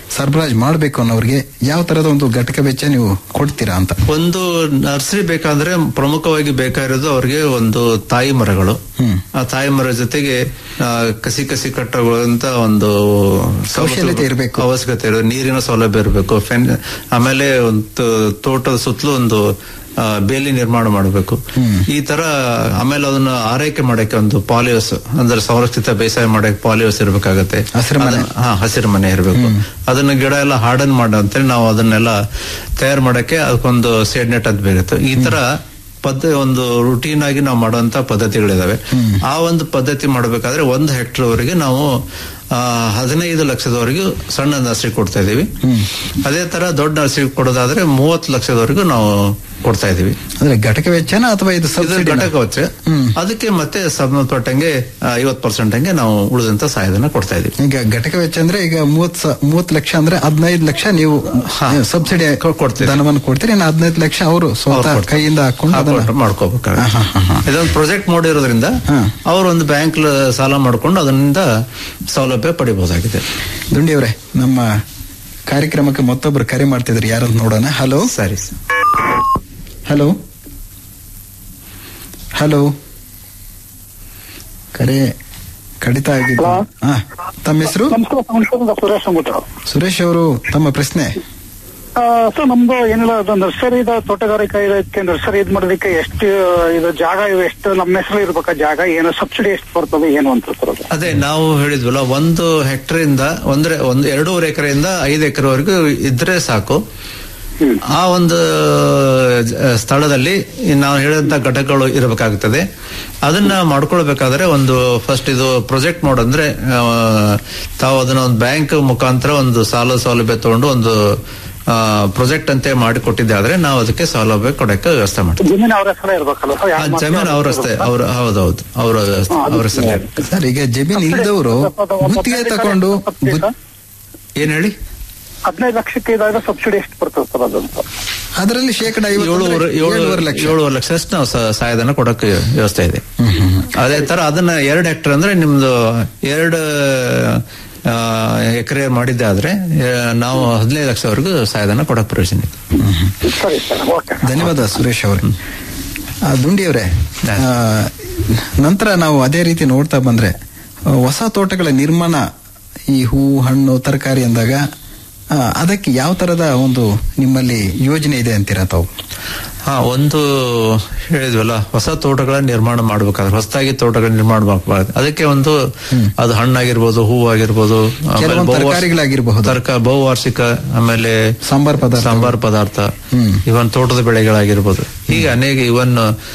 ಸರಬರಾಜು ಮಾಡಬೇಕು ಅನ್ನೋರಿಗೆ ಯಾವ ತರದ ಒಂದು ಘಟಕ ವೆಚ್ಚ ನೀವು ಕೊಡ್ತೀರಾ ಅಂತ ಒಂದು ನರ್ಸರಿ ಬೇಕಾದ್ರೆ ಪ್ರಮುಖವಾಗಿ ಬೇಕಾಗಿರೋದು ಅವ್ರಿಗೆ ಒಂದು ತಾಯಿ ಮರಗಳು ಹ್ಮ್. ಆ ತಾಯಿ ಮರ ಜೊತೆಗೆ ಆ, ಕಸಿ ಕಸಿ ಕಟ್ಟುವಂತ ಒಂದು ಕೌಶಲ್ಯತೆ ಇರ್ಬೇಕು. ಅವಶ್ಯಕತೆ ಇರೋದು ನೀರಿನ ಸೌಲಭ್ಯ ಇರಬೇಕು ಫೆನ್ ಆಮೇಲೆ ಒಂದು ತೋಟದ ಸುತ್ತಲೂ ಒಂದು ಆ, ಬೇಲಿ ನಿರ್ಮಾಣ ಮಾಡಬೇಕು ಈ ತರ ಆಮೇಲೆ ಅದನ್ನ ಆರೈಕೆ ಮಾಡಕ್ಕೆ ಒಂದು ಪಾಲಿಯೋಸ್ ಅಂದ್ರೆ ಸಂರಕ್ಷಿತ ಬೇಸಾಯ ಮಾಡಕ್ಕೆ ಪಾಲಿಯೋಸ್ ಇರ್ಬೇಕಾಗತ್ತೆ ಹಸಿರು ಮನೆ. ಅದನ್ನ- ಹಾ ಹಸಿರು ಮನೆ ಇರಬೇಕು ಅದನ್ನ ಗಿಡ ಎಲ್ಲ ಹಾರ್ಡನ್ ಮಾಡಂತ ನಾವು ಅದನ್ನೆಲ್ಲ ತಯಾರು ಮಾಡಕ್ಕೆ ಅದಕ್ಕೊಂದು ಸೇಡ್ ನೆಟ್ ಅಂತ ಬೇಕಾಗುತ್ತೆ ಈ ತರ ಪದ್ಧ ಒಂದು ರುಟೀನ್ ಆಗಿ ನಾವು ಮಾಡುವಂತ ಪದ್ಧತಿಗಳಿದಾವೆ ಆ ಒಂದು ಪದ್ಧತಿ ಮಾಡಬೇಕಾದ್ರೆ ಒಂದು ಹೆಕ್ಟರ್ ವರೆಗೆ ನಾವು ಆ, ಹದಿನೈದು ಲಕ್ಷದವರೆಗೂ ಸಣ್ಣ ನರ್ಸರಿ ಕೊಡ್ತಾ ಇದೀವಿ ಅದೇ ತರ ದೊಡ್ಡ ನರ್ಸರಿ ಕೊಡೋದಾದ್ರೆ ಮೂವತ್ತು ಲಕ್ಷದವರೆಗೂ ನಾವು ಕೊಡ್ತಾ ಇದೀವಿ ಅಂದ್ರೆ ಘಟಕ ವೆಚ್ಚನ ಅಥವಾ ಇದು ಇದು ಸಬ್ಸಿಡಿ ಘಟಕ ವೆಚ್ಚ ಹ್ಮ್. ಅದಕ್ಕೆ ಮತ್ತೆ ಸಂಬಂಧಪಟ್ಟಂಗೆ ಐವತ್ ಪರ್ಸೆಂಟ್ ಹಂಗೆ ನಾವು ಉಳಿದಂತ ಸಹಾಯಧನ ಕೊಡ್ತಾ ಇದೀವಿ ಈಗ ಘಟಕ ವೆಚ್ಚ ಅಂದ್ರೆ ಈಗ ಮೂವತ್ ಸ- ಮೂವತ್ ಲಕ್ಷ ಅಂದ್ರೆ ಹದಿನೈದು ಲಕ್ಷ ನೀವು ಹಾ. ಸಬ್ಸಿಡಿ ಕೊ- ಕೊಡ್ತೀರಿ. ಧನವನ್ನು ಕೊಡ್ತೀರಿ ಇನ್ನು ಹದಿನೈದು ಲಕ್ಷ ಅವರು ಅವ್ರು ಸ್ವಂತ ಕೊಡ್ತಾರೆ. ಕೈಯಿಂದ ಹಾಕೊಂಡು ಅದನ್ನ ಹಾಕೊಂಡು ಮಾಡ್ಕೋಬೇಕಾಗುತ್ತೆ ಹಾ, ಹಾ, ಹಾ. ಇದೊಂದು ಪ್ರಾಜೆಕ್ಟ್ ಮಾಡಿರೋದ್ರಿಂದ ಹಾ. ಅವರು ಒಂದು ಬ್ಯಾಂಕ್ ಸಾಲ ಮಾಡ್ಕೊಂಡು ಅದರಿಂದ ಸೌಲಭ್ಯ ಪಡಿಬಹುದಾಗಿದೆ ದುಂಡಿಯವರೇ ನಮ್ಮ ಕಾರ್ಯಕ್ರಮಕ್ಕೆ ಮತ್ತೊಬ್ರು ಕರೆ ಮಾಡ್ತಿದ್ರು ಯಾರಂತ ನೋಡೋಣ ಹಲೋ ಸರಿ ಹಲೋ ಹಲೋ ಕರೆ ಕಡಿತ ಆಗಿದ್ದು Hello? ಹಾ ತಮ್ಮ ಹೆಸರು ನಮಸ್ಕಾರ ಸಂಸ್ಥೆಯಿಂದ ಸುರೇಶ್ ಅಂದ್ಬಿಟ್ಟು ಸುರೇಶ್ ಅವರು ತಮ್ಮ ಪ್ರಶ್ನೆ ಸರ್ ನಮ್ದು ಏನಿಲ್ಲ ಅದು ನರ್ಸರಿ ತೋಟಗಾರಿಕೆ ಇದಕ್ಕೆ ನರ್ಸರಿ ಇದ್ ಮಾಡೋದಕ್ಕೆ ಎಷ್ಟು ಇದು ಜಾಗ ಇವು ಎಷ್ಟು ನಮ್ಮ ಹೆಸರು ಇರ್ಬೇಕಾ ಜಾಗ ಏನು ಸಬ್ಸಿಡಿ ಎಷ್ಟು ಬರ್ತದೆ ಏನು ಅಂತ ಸರ್ ಅದು ಅದೇ ನಾವು ಹೇಳಿದ್ವಲ್ಲ ಒಂದು ಹೆಕ್ಟರ್ ಇಂದ ಒಂದ್ರೆ ಒಂದು ಎರಡೂವರೆ ಎಕರೆಯಿಂದ ಐದು ಎಕರೆವರೆಗೂ ಇದ್ರೆ ಸಾಕು ಹ್ಮ್. ಆ ಒಂದು ಆ, ಸ್ಥಳದಲ್ಲಿ ನಾವು ಹೇಳಿದಂತ ಘಟಕಗಳು ಇರಬೇಕಾಗುತ್ತದೆ ಅದನ್ನ ಮಾಡ್ಕೊಳ್ಬೇಕಾದ್ರೆ ಒಂದು ಫಸ್ಟ್ ಇದು ಪ್ರಾಜೆಕ್ಟ್ ಮೋಡ್ ಅಂದ್ರೆ ಆ, ತಾವು ಅದನ್ನ ಒಂದು ಬ್ಯಾಂಕ್ ಮುಖಾಂತರ ಒಂದು ಸಾಲ ಸೌಲಭ್ಯ ತಗೊಂಡು ಒಂದು ಪ್ರಾಜೆಕ್ಟ್ ಅಂತೆ ಮಾಡಿ ಕೊಟ್ಟಿದ್ದೆ ಆದ್ರೆ ನಾವು ಅದಕ್ಕೆ ಸೌಲಭ್ಯ ಕೊಡಕ್ಕೆ ವ್ಯವಸ್ಥೆ ಮಾಡ್ತೀವಿ ಜಮೀನು ಅವ್ರ ಹೆಸರೇ ಇರ್ಬೇಕಲ್ಲ ಸರ್ ಆ ಜಮೀನು ಅವರಷ್ಟೇ ಅವ್ರ ಹೌದೌದು ಅವ್ರ ಅವ್ರ ಹೆಸರಲ್ಲೇ ಇರುತ್ತೆ. ಸರ್ ಈಗ ಜಮೀನ್ ಇಲ್ದವರು ಗುತ್ತಿಗೆ ತಕೊಂಡು ಗುತ್- ಏನ್ ಹೇಳಿ ಹದಿನೈದು ಲಕ್ಷಕ್ಕೆ ಇದಾಗ ಸಬ್ಸಿಡಿ ಎಷ್ಟು ಬರ್ತದೆ ಸರ್ ಅದಂತ ಅದರಲ್ಲಿ ಶೇಕಡ ಏಳುವರೆ ಏಳುವರೆ ಏಳುವರೆ ಲಕ್ಷ ಏಳುವರೆ ಲಕ್ಷ ಅಷ್ಟು ನಾವು ಸ- ಸಹಾಯಧನ ಕೊಡಕ್ಕೆ ವ್ಯವಸ್ಥೆ ಇದೆ ಅದೇ ತರ ಅದನ್ನ ಎರಡು ಹೆಕ್ಟರ್ ಅಂದ್ರೆ ನಿಮ್ದು ಎರಡು ಎಕರೆ ಮಾಡಿದ್ದೆ ಆದ್ರೆ ಆ, ನಾವು ಹದಿನೈದು ಲಕ್ಷವರೆಗೂ ಸಹಾಯಧನ ಕೊಡಕ್ ಪ್ರಯೋಜನ ಇದೆ ಸರಿ ಸರ್ ಓಕೆ ಧನ್ಯವಾದ ಸುರೇಶ್ ಅವರೇ ಆ, ದುಂಡಿಯವರೇ ಆ, ನಂತರ ನಾವು ಅದೇ ರೀತಿ ನೋಡ್ತಾ ಬಂದ್ರೆ ಆ, ಹೊಸ ತೋಟಗಳ ನಿರ್ಮಾಣ ಈ ಹೂ ಹಣ್ಣು ತರಕಾರಿ ಅಂದಾಗ ಆ, ಅದಕ್ಕೆ ಯಾವ ತರದ ಒಂದು ನಿಮ್ಮಲ್ಲಿ ಯೋಜನೆ ಇದೆ ಅಂತೀರಾ ತಾವು ಹಾ ಒಂದು ಹೇಳಿದ್ವಲ್ಲ ಹೊಸ ತೋಟಗಳ ನಿರ್ಮಾಣ ಮಾಡ್ಬೇಕಾದ್ರೆ ಹೊಸದಾಗಿ ತೋಟಗಳ ನಿರ್ಮಾಣ ಮಾಡ್ಬಾರ್ದು ಅದಕ್ಕೆ ಒಂದು ಅದು ಹಣ್ಣಾಗಿರ್ಬೋದು ಹೂವಾಗಿರ್ಬೋದು ಆಮೇಲೆ ಕೆಲವೊಂದು ಬಹುವಾರ್ಷಿಕ- ತರಕಾರಿಗಳಾಗಿರ್ಬಹುದು. ತರಕ ಬಹುವಾರ್ಷಿಕ ಆಮೇಲೆ ಸಾಂಬಾರ್ ಪದಾರ್ಥ ಸಾಂಬಾರ್ ಪದಾರ್ಥ ಹ್ಮ್. ಇವನ್ ತೋಟದ ಬೆಳೆಗಳಾಗಿರ್ಬೋದು ಹೀಗೆ ಅನೇಕ ಇವನ್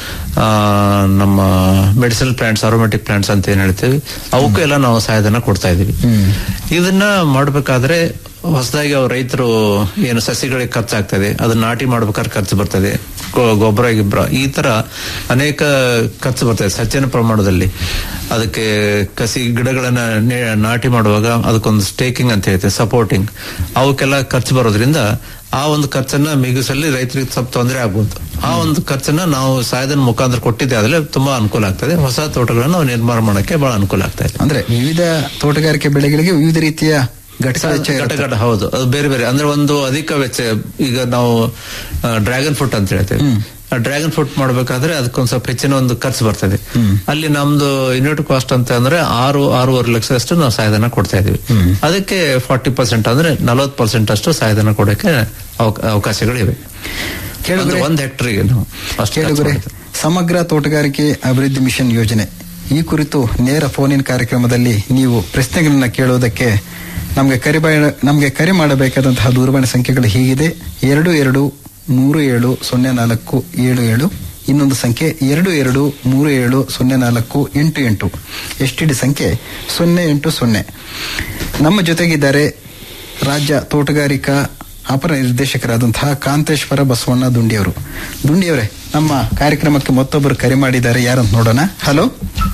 ನಮ್ಮ ಮೆಡಿಸಿನಲ್ ಪ್ಲಾಂಟ್ಸ್ ಅರೋಮೆಟಿಕ್ ಪ್ಲಾಂಟ್ಸ್ ಅಂತ ಏನ್ ಹೇಳ್ತೀವಿ ಅವಕ್ಕೂ ಎಲ್ಲ ನಾವು ಸಹಾಯಧನ ಕೊಡ್ತಾ ಇದೀವಿ ಇದನ್ನ ಮಾಡ್ಬೇಕಾದ್ರೆ ಹೊಸದಾಗಿ ಅವ್ರ ರೈತರು ಏನು ಸಸಿಗಳಿಗೆ ಖರ್ಚಾಗ್ತದೆ ಅದನ್ನ ನಾಟಿ ಮಾಡ್ಬೇಕಾದ್ರೆ ಖರ್ಚು ಬರ್ತದೆ ಗೊ- ಗೊಬ್ಬರ ಗಿಬ್ಬರ ಈ ತರ ಅನೇಕ ಖರ್ಚು ಬರ್ತದೆ ಸಜ್ಜನ ಪ್ರಮಾಣದಲ್ಲಿ ಅದಕ್ಕೆ ಕಸಿ ಗಿಡಗಳನ್ನ ನೆ- ನಾಟಿ ಮಾಡುವಾಗ ಅದಕ್ಕೊಂದು ಸ್ಟೇಕಿಂಗ್ ಅಂತ ಹೇಳ್ತೇವೆ ಸಪೋರ್ಟಿಂಗ್ ಅವಕ್ಕೆಲ್ಲ ಖರ್ಚು ಬರೋದ್ರಿಂದ ಆ ಒಂದು ಖರ್ಚನ್ನ ಮಿಗಿಸಲ್ಲಿ ರೈತರಿಗೆ ಸ್ವಲ್ಪ ತೊಂದರೆ ಆಗ್ಬೋದು ಆ ಒಂದು ಖರ್ಚನ್ನ ನಾವು ಸಹಾಯಧನ ಮುಖಾಂತರ ಕೊಟ್ಟಿದ್ದೆ ಆದ್ರೆ ತುಂಬಾ ಅನುಕೂಲ ಆಗ್ತದೆ ಹೊಸ ತೋಟಗಳನ್ನು ನಾವು ನಿರ್ಮಾಣ ಮಾಡಕ್ಕೆ ಬಹಳ ಅನುಕೂಲ ಆಗ್ತಾ ಇದೆ ಅಂದ್ರೆ ವಿವಿಧ ತೋಟಗಾರಿಕೆ ಬೆಳೆಗಳಿಗೆ ವಿವಿಧ ರೀತಿಯ ಘಟಕ ವೆಚ್ಚ ಘಟ ಇರುತ್ತೆ. ಘಟ ಹೌದು ಅದು ಬೇರೆ ಬೇರೆ ಅಂದ್ರೆ ಒಂದು ಅಧಿಕ ವೆಚ್ಚ ಈಗ ನಾವು ಡ್ರ್ಯಾಗನ್ ಫ್ರೂಟ್ ಅಂತ ಹೇಳ್ತೇವೆ ಡ್ರ್ಯಾಗನ್ ಫ್ರೂಟ್ ಮಾಡ್ಬೇಕಾದ್ರೆ ಅದಕ್ಕೊಂದ್ ಸ್ವಲ್ಪ ಹೆಚ್ಚಿನ ಒಂದು ಖರ್ಚು ಬರ್ತದೆ ಅಲ್ಲಿ ನಮ್ದು ಯೂನಿಟ್ ಕಾಸ್ಟ್ ಅಂತ ಅಂದ್ರೆ ಆರು ಆರೂವರೆ ಲಕ್ಷದಷ್ಟು ನಾವು ಸಹಾಯಧನ ಕೊಡ್ತಾ ಇದೀವಿ ಅದಕ್ಕೆ ಫಾರ್ಟಿ ಪರ್ಸೆಂಟ್ ಅಂದ್ರೆ ನಲವತ್ತು ಪರ್ಸೆಂಟ್ ಅಷ್ಟು ಸಹಾಯಧನ ಕೊಡಕ್ಕೆ ಅವಕ- ಅವಕಾಶಗಳಿವೆ ಕೇಳಿದ್ರೆ- ಅಂದ್ರೆ ಒಂದ್ ಹೆಕ್ಟರ್ಗೆ ನಾವು ಅಷ್ಟು ಖರ್ಚು ಕೇಳುಗರೆ ಮಾಡ್ತೇವೆ. ಸಮಗ್ರ ತೋಟಗಾರಿಕೆ ಅಭಿವೃದ್ಧಿ ಮಿಷನ್ ಯೋಜನೆ ಈ ಕುರಿತು ನೇರ ಫೋನ್ ಇನ್ ಕಾರ್ಯಕ್ರಮದಲ್ಲಿ ನೀವು ಪ್ರಶ್ನೆಗಳನ್ನ ಕೇಳುವುದಕ್ಕೆ ನಮಗೆ ಕರೆ ಬಾ- ನಮಗೆ ಕರೆ ಮಾಡಬೇಕಾದಂತಹ ದೂರವಾಣಿ ಸಂಖ್ಯೆಗಳು ಹೀಗಿದೆ ಎರಡು ಎರಡು ಮೂರು ಏಳು ಸೊನ್ನೆ ನಾಲ್ಕು ಏಳು ಏಳು ಇನ್ನೊಂದು ಸಂಖ್ಯೆ ಎರಡು ಎರಡು ಮೂರು ಏಳು ಸೊನ್ನೆ ನಾಲ್ಕು ಎಂಟು ಎಂಟು ಎಸ್ ಟಿ ಡಿ ಸಂಖ್ಯೆ ಸೊನ್ನೆ ಎಂಟು ಸೊನ್ನೆ ನಮ್ಮ ಜೊತೆಗಿದ್ದಾರೆ ರಾಜ್ಯ ತೋಟಗಾರಿಕಾ ಅಪರ ನಿರ್ದೇಶಕರಾದಂತಹ ಕಾಂತೇಶ್ವರ ಬಸವಣ್ಣ ದುಂಡಿಯವರು ದುಂಡಿಯವರೇ ನಮ್ಮ ಕಾರ್ಯಕ್ರಮಕ್ಕೆ ಮತ್ತೊಬ್ಬರು ಕರೆ ಮಾಡಿದ್ದಾರೆ ಯಾರಂತ ನೋಡೋಣ ಹಲೋ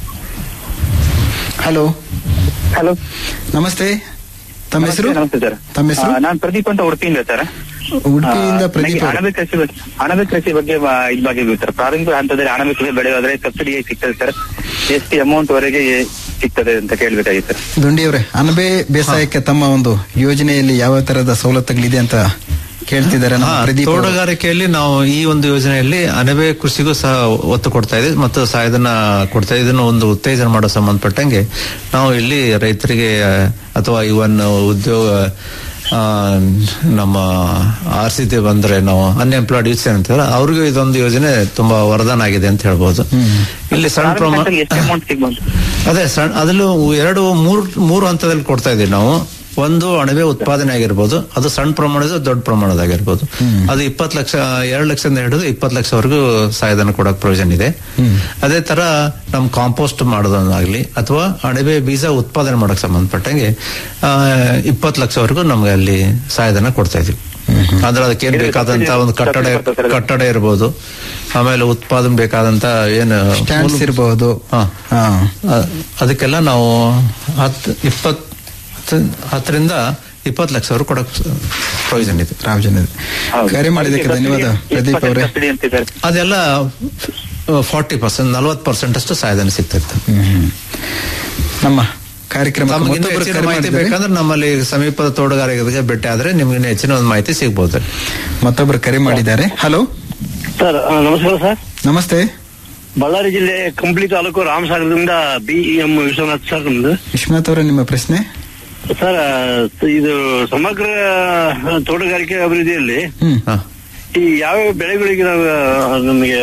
ಹಲೋ ಹಲೋ ನಮಸ್ತೆ ತಮ್ಮ ಹೆಸರು ನಮಸ್ತೆ ಸರ್ ತಮ್ಮ ಹೆಸರು ನಾನು ಪ್ರದೀಪ್ ಅಂತ ಉಡುಪಿಯಿಂದ ಸರ್ ಉಡುಪಿಯಿಂದ ಆ, ಪ್ರದೀಪ್ ನನಗೆ ಅವರು. ಅಣಬೆ ಕೃಷಿ ಬಗ್ಗೆ ಅಣಬೆ ಕೃಷಿ ಬಗ್ಗೆ ಬ- ಇದ್ ಬಗ್ಗೆ ಬೇಕು ಸರ್ ಪ್ರಾರಂಭಿಕ ಹಂತದಲ್ಲಿ ಅಣಬೆ ಕೃಷಿ ಬೆಳೆಯೋದ್ರೆ ಸಬ್ಸಿಡಿ ಹೇಗೆ ಸಿಗ್ತದೆ ಸರ್ ಎಷ್ಟು ಅಮೌಂಟ್ ವರೆಗೆ ಸಿಗ್ತದೆ ಅಂತ ಕೇಳ್ಬೇಕಾಗಿತ್ತು ಸರ್ ದುಂಡಿಯವರೇ ಅನಬೆ ಬೇಸಾಯಕ್ಕೆ ತಮ್ಮ ಒಂದು ಯೋಜನೆಯಲ್ಲಿ ಯಾವ ತರದ ಸವಲತ್ತುಗಳಿದೆ ಅಂತ ಕೇಳ್ತಿದ್ದಾರೆ ನಮ್ಮ ಹಾ, ಪ್ರದೀಪ್ ಅವರು. ತೋಟಗಾರಿಕೆಯಲ್ಲಿ ನಾವು ಈ ಒಂದು ಯೋಜನೆಯಲ್ಲಿ ಅಣಬೆ ಕೃಷಿಗೂ ಸಹ ಒತ್ತು ಕೊಡ್ತಾ ಇದ್ದೀವಿ ಮತ್ತು ಸಹಾಯಧನ ಕೊಡ್ತಾ ಇದ್ದೀವಿ. ಇದನ್ನು ಒಂದು ಉತ್ತೇಜನ ಮಾಡೋ ಸಂಬಂಧಪಟ್ಟಂಗೆ ನಾವು ಇಲ್ಲಿ ರೈತರಿಗೆ ಆ, ಅಥವಾ ಇವನ್ ಉದ್ಯೋಗ ಆ, ನಮ್ಮ ಆರ್ ಸಿ ಟಿ ಬಂದ್ರೆ ನಾವು ಅನ್ಎಂಪ್ಲಾಯ್ಡ್ ಯೂಸ್ ಅಂತಾರೆ ಅವ್ರಿಗೂ ಇದೊಂದು ಯೋಜನೆ ತುಂಬಾ ವರದಾನ ಆಗಿದೆ ಅಂತ ಹೇಳ್ಬೋದು ಇಲ್ಲಿ ಸಣ್ಣ ಪ್ರಾರಂಭಿಕ ಪ್ರಮಾಣ ಹಂತದಲ್ಲಿ ಎಷ್ಟು ಅಮೌಂಟ್ ಸಿಗ್ಬೋದು ಅದೇ ಸಣ್ಣ ಅದರಲ್ಲೂ ಎರಡು ಮೂರು ಮೂರು ಹಂತದಲ್ಲಿ ಕೊಡ್ತಾ ಇದೀವಿ ನಾವು ಒಂದು ಅಣಬೆ ಉತ್ಪಾದನೆ ಆಗಿರ್ಬೋದು ಅದು ಸಣ್ಣ ಪ್ರಮಾಣದ ದೊಡ್ಡ ಪ್ರಮಾಣದಾಗಿರ್ಬೋದು ಅದು ಇಪ್ಪತ್ತು ಲಕ್ಷ ಎರಡು ಲಕ್ಷದಿಂದ ಹಿಡಿದು ಇಪ್ಪತ್ತು ಲಕ್ಷವರೆಗೂ ಸಹಾಯಧನ ಕೊಡಕ್ ಪ್ರಯೋಜನ ಇದೆ ಅದೇ ತರ ನಮ್ ಕಾಂಪೋಸ್ಟ್ ಮಾಡೋದನ್ನಾಗ್ಲಿ ಅಥವಾ ಅಣಬೆ ಬೀಜ ಉತ್ಪಾದನೆ ಮಾಡಕ್ ಸಂಬಂಧಪಟ್ಟಂಗೆ ಇಪ್ಪತ್ತು ಲಕ್ಷವರೆಗೂ ನಮ್ಗೆ ಅಲ್ಲಿ ಸಹಾಯಧನ ಕೊಡ್ತಾ ಇದೀವಿ ಅಂದ್ರೆ ಅದಕ್ಕೆ ಏನ್ ಬೇಕಾದಂತ ಒಂದು ಕಟ್ಟಡ ಕಟ್ಟಡ ಇರ್ಬೋದು ಆಮೇಲೆ ಉತ್ಪಾದನೆ ಬೇಕಾದಂತ ಏನು ಸ್ಟ್ಯಾಂಡ್ಸ್ ಇರಬಹುದು ಹಾ. ಹಾ ಅ- ಅದಕ್ಕೆಲ್ಲ ನಾವು ಹತ್ತು ಇಪ್ಪತ್ತು ಹತ್ತರಿಂದ ಇಪ್ಪತ್ತು ಲಕ್ಷವರೆಗೂ ಕೊಡಕ್ ಪ್ರಯೋಜನ ಇದೆ ರಾಮಜನ ಕರೆ ಮಾಡಿದ್ದಕ್ಕೆ ಧನ್ಯವಾದ ಪ್ರದೀಪ್ ಅವರೇ ಸಬ್ಸಿಡಿ ಅಂತಿದ್ದಾರೆ ಅದೆಲ್ಲ ಫಾರ್ಟಿ ಪರ್ಸೆಂಟ್ ನಲ್ವತ್ತು ಪರ್ಸೆಂಟ್ ಅಷ್ಟು ಸಹಾಯಧನ ಸಿಗ್ತೈತೆ ಹ್ಮ್. ನಮ್ಮ ಕಾರ್ಯಕ್ರಮ ತಮ್ಗೆ ಇನ್ನೂ ಹೆಚ್ಚಿನ ಮಾಹಿತಿ ಬೇಕಂದ್ರೆ ನಮ್ಮಲ್ಲಿ ಸಮೀಪದ ತೋಟಗಾರಿಕೆಗೆ ಭೇಟಿ ಆದ್ರೆ ನಿಮ್ಗೆ ಇನ್ನೂ ಹೆಚ್ಚಿನ ಒಂದು ಮಾಹಿತಿ ಸಿಗ್ಬೋದು ಮತ್ತೊಬ್ರು ಕರೆ ಮಾಡಿದ್ದಾರೆ ಹಲೋ ಸರ್ ನಮಸ್ಕಾರ ಸರ್ ನಮಸ್ತೆ ಬಳ್ಳಾರಿ ಜಿಲ್ಲೆ ಕಂಪ್ಲಿ ತಾಲೂಕು ರಾಮಸಾಗರದಿಂದ ಬಿ ಎಂ ವಿಶ್ವನಾಥ್ ಸರ್ ನಮ್ದು ವಿಶ್ವನಾಥ್ ಅವರೇ ನಿಮ್ಮ ಪ್ರಶ್ನೆ ಸರ್ ಇದು ಸಮಗ್ರ ತೋಟಗಾರಿಕೆ ಅಭಿವೃದ್ಧಿಯಲ್ಲಿ ಹ್ಮ್ ಹಾ. ಈ ಯಾವ್ಯಾವ ಬೆಳೆಗಳಿಗೆ ನಾವು ಆ, ನಮಗೆ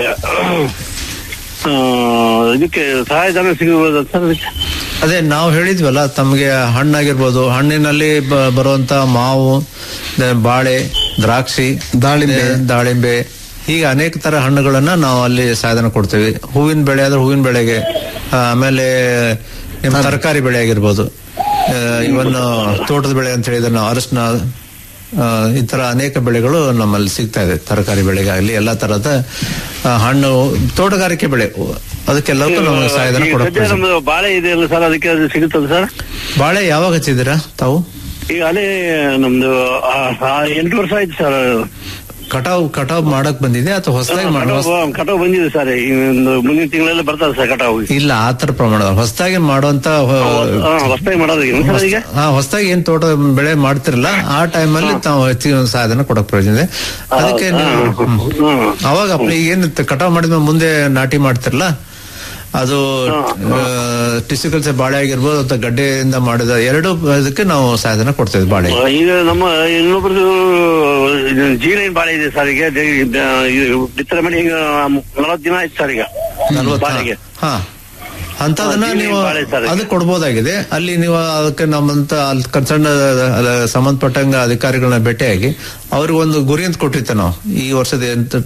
ಆ, ಇದಕ್ಕೆ ಸಹಾಯಧನ ಸಿಗಬಹುದು ಸರ್ ಅದಕ್ಕೆ ಅದೇ ನಾವು ಹೇಳಿದ್ವಲ್ಲ ತಮಗೆ ಹಣ್ಣಾಗಿರ್ಬೋದು ಹಣ್ಣಿನಲ್ಲಿ ಬ- ಬರುವಂತ ಮಾವು ದ- ಬಾಳೆ ದ್ರಾಕ್ಷಿ ದಾಳಿಂಬೆ. ದ- ದಾಳಿಂಬೆ ಹೀಗೆ ಅನೇಕ ತರ ಹಣ್ಣುಗಳನ್ನ ನಾವು ಅಲ್ಲಿ ಸಾಧನ ಕೊಡ್ತೇವೆ ಹೂವಿನ ಬೆಳೆ ಆದ್ರೆ ಹೂವಿನ ಬೆಳೆಗೆ ಆ, ಆಮೇಲೆ ನಿಮ್ಮ ತರಕಾರಿ ಬೆಳೆ ಆಗಿರ್ಬೋದು ಇವನ್ ತೋಟದ ಬೆಳೆ ಅಂತ ಹೇಳಿದ್ರೆ ನಾವು ಅರಶಿನ ಆ, ಈ ತರ ಅನೇಕ ಬೆಳೆಗಳು ನಮ್ಮಲ್ಲಿ ಸಿಗ್ತಾ ಇದೆ ತರಕಾರಿ ಬೆಳೆಗಾಗ್ಲಿ ಎಲ್ಲಾ ತರದ ಆ, ಹಣ್ಣು ತೋಟಗಾರಿಕೆ ಬೆಳೆ ಅದಕ್ಕೆಲ್ಲಕ್ಕೂ ನಮಗೆ ಸಹಾಯಧನ ಈಗ ಸದ್ಯ ಕೊಡಕ್ಕೆ ನಮ್ದು ಬಾಳೆ ಇದೆ ಅಲ್ಲ ಸರ್ ಅದಕ್ಕೆ ಅದು ಸಿಗುತ್ತದೆ ಸರ್ ಬಾಳೆ ಯಾವಾಗ ಹಚ್ಚಿದ್ದೀರಾ ತಾವು ಈಗ ಅಲ್ಲೇ ನಮ್ದು ಆ, ಆ, ಎಂಟು ವರ್ಷ ಆಯ್ತು ಸರ್ ಕಟಾವ್ ಕಟಾವ್ ಮಾಡಕ್ ಬಂದಿದೆ ಅಥವಾ ಹೊಸದಾಗಿ ಮಾಡೋ ಕಟಾವು ಕಟಾವು ಬಂದಿದೆ ಸರ್ ಈ ಒಂದು ಮುಂದಿನ ತಿಂಗಳಲ್ಲಿ ಬರ್ತದೆ ಸರ್ ಕಟಾವು ಇಲ್ಲ ಆತರ ಪ್ರಮಾಣ ಹೊಸದಾಗಿ ಮಾಡುವಂತ ಹೊಸದಾಗಿ ಮಾಡೋದು ಏನು ಸರ್ ಈಗ ಹಾ ಹೊಸದಾಗಿ ಏನ್ ತೋಟ ಬೆಳೆ ಮಾಡ್ತಿರಲ್ಲ ಆ ಟೈಮಲ್ಲಿ ತಾವು ಹೆಚ್ಚಿಗೆ ಒಂದು ಸಾಧನ ಕೊಡಕ್ ಪ್ರಯೋಜನ ಇದೆ ಅದಕ್ಕೆ ನೀವು ಹ್ಮ್. ಹ್ಮ್. ಅವಾಗ ಅಪ್ಪ ಈಗ ಏನ್ ಕಟಾವ್ ಮಾಡಿದ್ಮೇಲೆ ಮುಂದೆ ನಾಟಿ ಮಾಡ್ತಿರಲ್ಲ ಅದು ಟಿಶ್ಯೂ ಕಲ್ಚರ್ ಬಾಳೆ ಆಗಿರ್ಬೋದು ಅಥವಾ ಗಡ್ಡೆಯಿಂದ ಮಾಡಿದ ಎರಡು ಇದಕ್ಕೆ ನಾವು ಸಾಧನ ಕೊಡ್ತೇವೆ ಬಾಳೆ ಈಗ ನಮ್ಮ ಇನ್ನೊಬ್ರದ್ದು ಜೀನ ಬಾಳೆ ಇದೆ ಸರ್ ಈಗ ದೇ- ಇದು ಬಿತ್ತನೆ ಮಾಡಿ ಈಗ ನಲವತ್ತು ದಿನ ಆಯ್ತು ಸರ್ ಈಗ ನಲ್ವತ್ತು ಬಾಳೆಗೆ ಹಾ ಅಂತದನ್ನ ಹಾ, ನೀವು ಬಾಳೆ ಸರ್. ಅದು ಕೊಡ್ಬೋದಾಗಿದೆ ಅಲ್ಲಿ ನೀವು ಅದಕ್ಕೆ ನಮ್ಮಂತ ಅಲ್ಲಿ ಕನ್ಸರ್ನ್ ಸಂಬಂಧಪಟ್ಟಂಗ ಅಧಿಕಾರಿಗಳನ್ನ ಭೇಟಿಯಾಗಿ ಅವ್ರಿಗೆ ಒಂದು ಗುರಿ ಅಂತ ಕೊಟ್ಟಿರ್ತೇವೆ ನಾವು ಈ ವರ್ಷದ ಎಂತ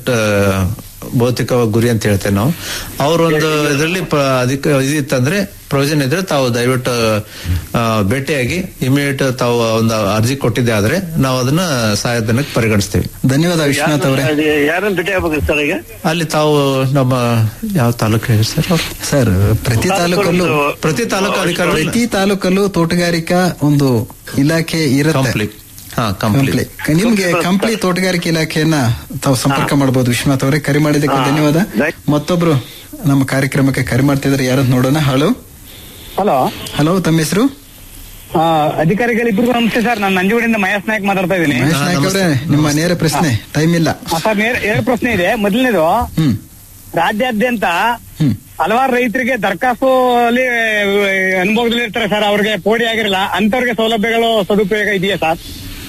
ಭೌತಿಕ ಗುರಿ ಅಂತ ಹೇಳ್ತೇವೆ ನಾವು ಅವ್ರೊಂದು ಇದರಲ್ಲಿ ಅಧಿಕ ಇದಿತ್ತಂದ್ರೆ ಪ್ರಯೋಜನ ಇದ್ರೆ ತಾವು ದಯವಿಟ್ಟು ಆ, ಭೇಟಿಯಾಗಿ ಇಮಿಡಿಯೇಟ್ ತಾವು ಒಂದು ಅರ್ಜಿ ಕೊಟ್ಟಿದ್ದೆ ಆದ್ರೆ ನಾವು ಅದನ್ನ ಸಹಾಯಧನಕ್ಕೆ ಪರಿಗಣಿಸ್ತೇವೆ ಧನ್ಯವಾದ ವಿಶ್ವನಾಥ್ ಅವರೇ ಯಾರನ್ನ ಭೇಟಿ ಆಗ್ಬೇಕು ಸರ್ ಈಗ ಅಲ್ಲಿ ತಾವು ನಮ್ಮ ಯಾವ ತಾಲೂಕು ಹೇಳಿ ಸರ್ ಅವ್ರು? ಸರ್ ಪ್ರತಿ ತಾಲೂಕಲ್ಲೂ ಪ್ರತಿ ತಾಲೂಕು ಅಧಿಕಾರಿ ಪ್ರತಿ ತಾಲೂಕಲ್ಲೂ ತೋಟಗಾರಿಕಾ ಒಂದು ಇಲಾಖೆ ಇರುತ್ತೆ ಕಂಪ್ಲೀಟ್ ಹಾ ಕಂಪ್ಲಿ ಕಂಪ್ಲೀಟ್ ನಿಮ್ಗೆ ಕಂಪ್ಲಿ ತೋಟಗಾರಿಕೆ ಇಲಾಖೆಯನ್ನ ತಾವು ಸಂಪರ್ಕ ಮಾಡಬಹುದು ವಿಶ್ವನಾಥ್ ಅವರೇ ಕರೆ ಮಾಡಿದ್ದಕ್ಕೆ ಧನ್ಯವಾದ ಮತ್ತೊಬ್ರು ನಮ್ಮ ಕಾರ್ಯಕ್ರಮಕ್ಕೆ ಕರೆ ಮಾಡ್ತಿದ್ರೆ ಯಾರಂತ ನೋಡೋಣ ಹಲೋ ಹಲೋ ಹಲೋ ತಮ್ಮ ಹೆಸರು ಆ, ಅಧಿಕಾರಿಗಳಿಬ್ರಿಗೂ ನಮಸ್ತೆ ಸರ್ ನಾನು ನಂಜುಗೂಡಿಂದ ಮಹೇಶ್ ನಾಯ್ಕ್ ಮಾತಾಡ್ತಾ ಇದ್ದೀನಿ ಮಹೇಶ್ ನಾಯ್ಕ ಅವರೇ ನಿಮ್ಮ ನೇರ ಪ್ರಶ್ನೆ ಟೈಮ್ ಇಲ್ಲ ಆ, ಸರ್ ನೇರ- ಎರಡು ಪ್ರಶ್ನೆ ಇದೆ ಮೊದಲನೇದು ಹ್ಮ್ ರಾಜ್ಯಾದ್ಯಂತ ಹ್ಮ್ ಹಲವಾರು ರೈತರಿಗೆ ದರಖಾಸ್ತು ಅಲ್ಲಿ ಅನುಭವದಲ್ಲಿ ಇರ್ತಾರೆ ಸರ್ ಅವ್ರಿಗೆ ಪೋಡಿ ಆಗಿರಲ್ಲ ಅಂತವ್ರಿಗೆ ಸೌಲಭ್ಯಗಳು ಸದುಪಯೋಗ ಇದೆಯಾ ಸರ್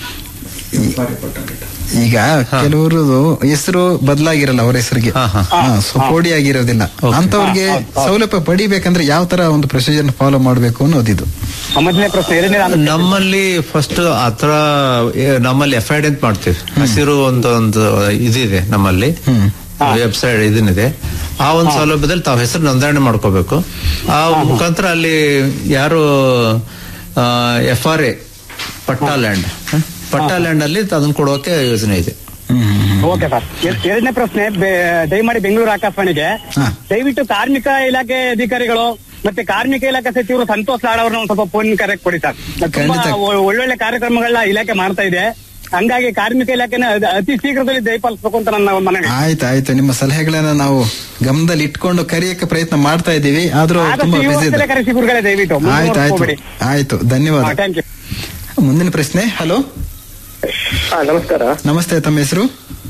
ಈಗ ಕೆಲವರು ಹೆಸರು ಬದಲಾಗಿರಲ್ಲ ಅವ್ರ ಹೆಸರಿಗೆ ಹಾ, ಹಾ. ಸಪೋಡಿ ಆಗಿರೋದಿಲ್ಲ Okay. ಅಂತವ್ರಿಗೆ ಸೌಲಭ್ಯ ಪಡಿಬೇಕಂದ್ರೆ ಯಾವ ತರ ಒಂದು ಪ್ರೊಸೀಜರ್ ಫಾಲೋ ಮಾಡಬೇಕು ಅನ್ನೋದಿದು ಆ, ಮೊದಲನೇ ಪ್ರಶ್ನೆ ಎರಡನೇ ನಾನು- ನಮ್ಮಲ್ಲಿ ಫಸ್ಟ್ ಆತರ ಏ, ನಮ್ಮಲ್ಲಿ ಎಫ್ ಐ ಡಿ ಅಂತ ಮಾಡ್ತೀವಿ ಹಸಿರು ಒಂದು ಒಂದು ಇದಿದೆ ನಮ್ಮಲ್ಲಿ ವೆಬ್ಸೈಟ್ ಇದನ್ನಿದೆ ಆ ಒಂದು ಸೌಲಭ್ಯದಲ್ಲಿ ತಾವು ಹೆಸರು ನೋಂದಣಿ ಮಾಡ್ಕೋಬೇಕು ಆ ಮುಖಾಂತರ ಅಲ್ಲಿ ಯಾರು F R A patta land patta land ಅಲ್ಲಿ ಅದನ್ನ ಕೊಡೋಕೆ ಯೋಜನೆ ಇದೆ ಓಕೆ ಸರ್ ಎರ್- ಎರಡನೇ ಪ್ರಶ್ನೆ ಬೆ- ದಯಮಾಡಿ ಬೆಂಗಳೂರು ಆಕಾಶವಾಣಿಗೆ ಹಾ. ದಯವಿಟ್ಟು ಕಾರ್ಮಿಕ ಇಲಾಖೆ ಅಧಿಕಾರಿಗಳು ಮತ್ತೆ ಕಾರ್ಮಿಕ ಇಲಾಖೆ ಸಚಿವರು ಸಂತೋಷ್ ಲಾಡ್ ಅವ್ರನ್ನ ಒಂದ್ ಸ್ವಲ್ಪ ಫೋನ್ ಕರೆ ಕೊಡಿ ಸರ್ ತುಂಬಾ ಖಂಡಿತ. ಒ- ಒಳ್ಳೊಳ್ಳೆ ಕಾರ್ಯಕ್ರಮಗಳನ್ನ ಇಲಾಖೆ ಮಾಡ್ತಾ ಇದೆ ಹಂಗಾಗಿ ಕಾರ್ಮಿಕ ಇಲಾಖೆನ ಅದ್- ಅತಿ ಶೀಘ್ರದಲ್ಲಿ ದಯಪಾಲಿಸಬೇಕು ಅಂತ ನನ್ನ ಮನವಿ ಆಯ್ತು ಆಯ್ತು ನಿಮ್ಮ ಸಲಹೆಗಳನ್ನ ನಾವು ಗಮನದಲ್ಲಿ ಇಟ್ಕೊಂಡು ಕರೆಯಕ್ಕೆ ಪ್ರಯತ್ನ ಮಾಡ್ತಾ ಇದ್ದೀವಿ ಆದ್ರೂ ಆದಷ್ಟು ತುಂಬಾ ಬಿಸಿ ಇವತ್ತೇ ಕರೆಸಿ ಗುರುಗಳೇ ದಯವಿಟ್ಟು ಆಯ್ತು ಆಯ್ತು ಹೋಗ್ಬೇಡಿ ಆಯ್ತು ಧನ್ಯವಾದ ಥ್ಯಾಂಕ್ ಯು ಮುಂದಿನ ಪ್ರಶ್ನೆ ಹಲೋ ಹಾ ನಮಸ್ಕಾರ ನಮಸ್ತೆ ತಮ್ಮ ಹೆಸರು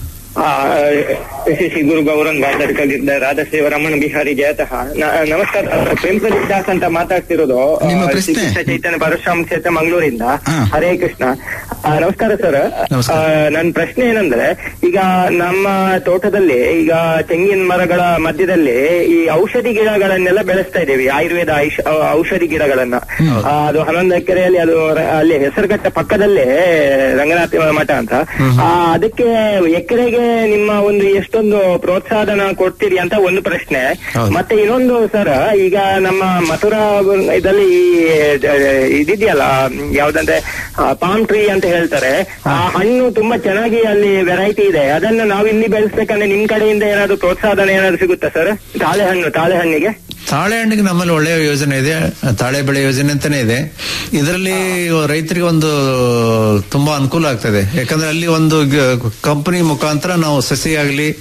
ಎಸ್ ಸಿ ಗುರು ಗೌರಂಗ ದರ್ಕಗಿದ್ದ ರಾಧಶಿವ ರಮಣ ಬಿಹಾರಿ ಜಯತಃ ನ- ನಮಸ್ಕಾರ ಪ್ರೇಮಪ್ರದೀಪ್ ದಾಸ್ ಅಂತ ಮಾತಾಡ್ತಿರೋದು ಆ, ನಿಮ್ಮ ಪ್ರಶ್ನೆ? ಶ್ರೀ ಕೃಷ್ಣ ಚೈತನ್ಯ ಪರಶುರಾಮ ಕ್ಷೇತ್ರ ಮಂಗಳೂರಿಂದ ಹಾ. ಹರೇ ಕೃಷ್ಣ ಆ, ನಮಸ್ಕಾರ ಸರ್ ನಮಸ್ಕಾರ. ನನ್ನ ಪ್ರಶ್ನೆ ಏನಂದ್ರೆ ಈಗ ನಮ್ಮ ತೋಟದಲ್ಲಿ ಈಗ ತೆಂಗಿನ ಮರಗಳ ಮಧ್ಯದಲ್ಲಿ ಈ ಔಷಧಿ ಗಿಡಗಳನ್ನೆಲ್ಲ ಬೆಳೆಸ್ತಾ ಇದ್ದೇವೆ ಆಯುರ್ವೇದ ಐಷ್- ಔ- ಔಷಧಿ ಗಿಡಗಳನ್ನ ಆ, ಅದು ಹನ್ನೊಂದು ಎಕರೆಯಲ್ಲಿ ಅದು ರ- ಅಲ್ಲಿ ಹೆಸರುಘಟ್ಟ ಪಕ್ಕದಲ್ಲೇ ರಂಗನಾಥ ಮಠ ಅಂತ ಆ, ಅದಕ್ಕೆ ಎಕರೆಗೆ ನಿಮ್ಮ ಒಂದು ಎಷ್ಟೊಂದು ಪ್ರೋತ್ಸಾಹನ ಕೊಡ್ತೀರಿ ಅಂತ ಒಂದು ಪ್ರಶ್ನೆ ಹೌದು. ಮತ್ತೆ ಇನ್ನೊಂದು ಸರ್ ಈಗ ನಮ್ಮ ಮಥುರಾ ಇದರಲ್ಲಿ ಈ ದ- ಇದಿದೆಯಲ್ಲ ಯಾವ್ದಂದ್ರೆ ಪಾಮ್ ಟ್ರೀ ಅಂತ ಹೇಳ್ತಾರೆ ಆ ಹಣ್ಣು ತುಂಬಾ ಚೆನ್ನಾಗಿ ಅಲ್ಲಿ ವೆರೈಟಿ ಇದೆ ಅದನ್ನ ನಾವು ಇಲ್ಲಿ ಬೆಳೆಸ್ಬೇಕಂದ್ರೆ ನಿಮ್ ಕಡೆಯಿಂದ ಏನಾದ್ರು ಪ್ರೋತ್ಸಾಹನ ಏನಾದ್ರು ಸಿಗುತ್ತಾ ಸರ್ ತಾಳೆ ಹಣ್ಣು ತಾಳೆ ಹಣ್ಣಿಗೆ ತಾಳೆ ಹಣ್ಣಿಗೆ ನಮ್ಮಲ್ಲಿ ಒಳ್ಳೆಯ ಯೋಜನೆ ಇದೆ ತಾಳೆ ಬೆಳೆ ಯೋಜನೆ ಅಂತಾನೆ ಇದೆ ಇದರಲ್ಲಿ ರೈತರಿಗೆ ಒಂದು ತುಂಬಾ ಅನುಕೂಲ ಆಗ್ತದೆ ಯಾಕಂದ್ರೆ ಅಲ್ಲಿ ಒಂದು ಕಂಪನಿ ಮುಖಾಂತರ ನಾವು ಸಸಿ ಆಗಲಿ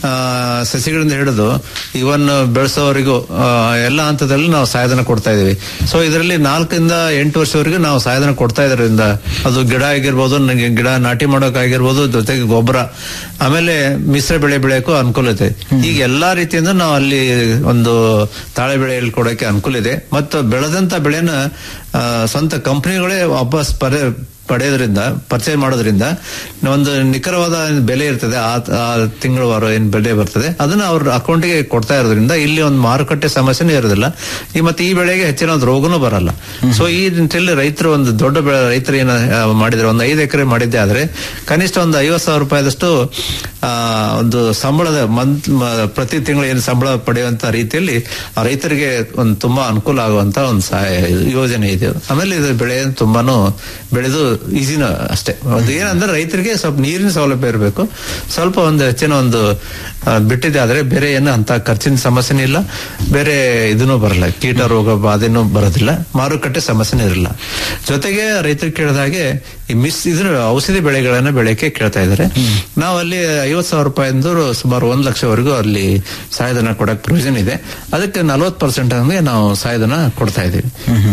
ಸಸಿಗಳಿಂದ ಹಿಡಿದು ಇವನ್ ಬೆಳೆಸೋವರೆಗೂ ಆ, ಎಲ್ಲ ಹಂತದಲ್ಲಿ ನಾವು ಸಹಾಯಧನ ಕೊಡ್ತಾ ಇದೀವಿ ಸೊ ಇದರಲ್ಲಿ ನಾಲ್ಕರಿಂದ ಎಂಟು ವರ್ಷವರೆಗೂ ನಾವು ಸಹಾಯಧನ ಕೊಡ್ತಾ ಇದರಿಂದ ಅದು ಗಿಡ ಆಗಿರ್ಬೋದು ನನಗೆ ಗಿಡ ನಾಟಿ ಮಾಡೋಕ್ಕಾಗಿರ್ಬೋದು ಜೊತೆಗೆ ಗೊಬ್ಬರ ಆಮೇಲೆ ಮಿಶ್ರ ಬೆಳೆ ಬೆಳೆಯಕ್ಕೂ ಅನುಕೂಲ ಇದೆ ಈಗ ಎಲ್ಲಾ ರೀತಿಯಿಂದ ನಾವು ಅಲ್ಲಿ ಒಂದು ತಾಳೆ ಬೆಳೆ ಕೊಡೋಕೆ ಅನುಕೂಲ ಇದೆ ಮತ್ತು ಬೆಳೆದಂತ ಬೆಳೆನ ಆ, ಸ್ವಂತ ಕಂಪನಿಗಳೇ ವಾಪಸ್ ಪಡೆ ಪಡೆಯೋದ್ರಿಂದ ಪರ್ಚೇಸ್ ಮಾಡೋದ್ರಿಂದ ಒಂದು ನಿಖರವಾದ ಬೆಲೆ ಇರ್ತದೆ ಆ ಆ ತಿಂಗಳವಾರ ಏನ್ ಬೆಲೆ ಬರ್ತದೆ ಅದನ್ನ ಅವ್ರ ಅಕೌಂಟ್ಗೆ ಕೊಡ್ತಾ ಇರೋದ್ರಿಂದ ಇಲ್ಲಿ ಒಂದು ಮಾರುಕಟ್ಟೆ ಸಮಸ್ಯೆನೂ ಇರೋದಿಲ್ಲ ಈ ಮತ್ತೆ ಈ ಬೆಳೆಗೆ ಹೆಚ್ಚಿನ ಒಂದು ರೋಗನೂ ಬರಲ್ಲ ಸೊ ಈ ನಿಟ್ಟಿನಲ್ಲಿ ರೈತರು ಒಂದು ದೊಡ್ಡ ಬೆಳೆ ರೈತರು ಏನ ಆ, ಮಾಡಿದ್ರೆ ಒಂದು ಐದು ಎಕರೆ ಮಾಡಿದ್ದೆ ಆದ್ರೆ ಕನಿಷ್ಠ ಒಂದು ಐವತ್ತು ಸಾವಿರ ರೂಪಾಯಿದಷ್ಟು ಆ, ಒಂದು ಸಂಬಳದ ಮಂತ್ ಮ- ಪ್ರತಿ ತಿಂಗಳು ಏನು ಸಂಬಳ ಪಡೆಯುವಂತ ರೀತಿಯಲ್ಲಿ ಆ ರೈತರಿಗೆ ಒಂದು ತುಂಬಾ ಅನುಕೂಲ ಆಗುವಂತ ಒಂದು ಸಹಾಯ ಯೋಜನೆ ಇದೆ ಆಮೇಲೆ ಇದು ಬೆಳೆ ತುಂಬಾನು ಬೆಳೆದು ಈಸಿನ ಅಷ್ಟೇ ಅದು ಏನಂದ್ರೆ ರೈತರಿಗೆ ಸ್ವಲ್ಪ ನೀರಿನ ಸೌಲಭ್ಯ ಇರಬೇಕು ಸ್ವಲ್ಪ ಒಂದು ಹೆಚ್ಚಿನ ಒಂದು ಆ, ಬಿಟ್ಟಿದೆ ಆದ್ರೆ ಬೇರೆ ಏನು ಅಂತ ಖರ್ಚಿನ ಸಮಸ್ಯೆನೂ ಇಲ್ಲ ಬೇರೆ ಇದನ್ನು ಬರಲ್ಲ ಕೀಟ ರೋಗ ಬಾಧೆನೂ ಬರೋದಿಲ್ಲ ಮಾರುಕಟ್ಟೆ ಸಮಸ್ಯೆನೂ ಇರಲ್ಲ ಜೊತೆಗೆ ರೈತರು ಕೇಳಿದ ಹಾಗೆ ಈ ಮಿಸ್ ಇದ್ರ ಔಷಧಿ ಬೆಳೆಗಳನ್ನ ಬೆಳೆಯಕ್ಕೆ ಕೇಳ್ತಾ ಇದ್ದಾರೆ ನಾವು ಅಲ್ಲಿ ಐವತ್ ಸಾವಿರ ರೂಪಾಯಿಂದ ಸುಮಾರು ಒಂದ್ ಲಕ್ಷವರೆಗೂ ಅಲ್ಲಿ ಸಹಾಯಧನ ಕೊಡಕ್ ಪ್ರಯೋಜನ ಇದೆ ಅದಕ್ಕೆ ನಲ್ವತ್ ಪರ್ಸೆಂಟ್ ಹಂಗೆ ನಾವು ಸಹಾಯಧನ ಕೊಡ್ತಾ ಇದ್ದೀವಿ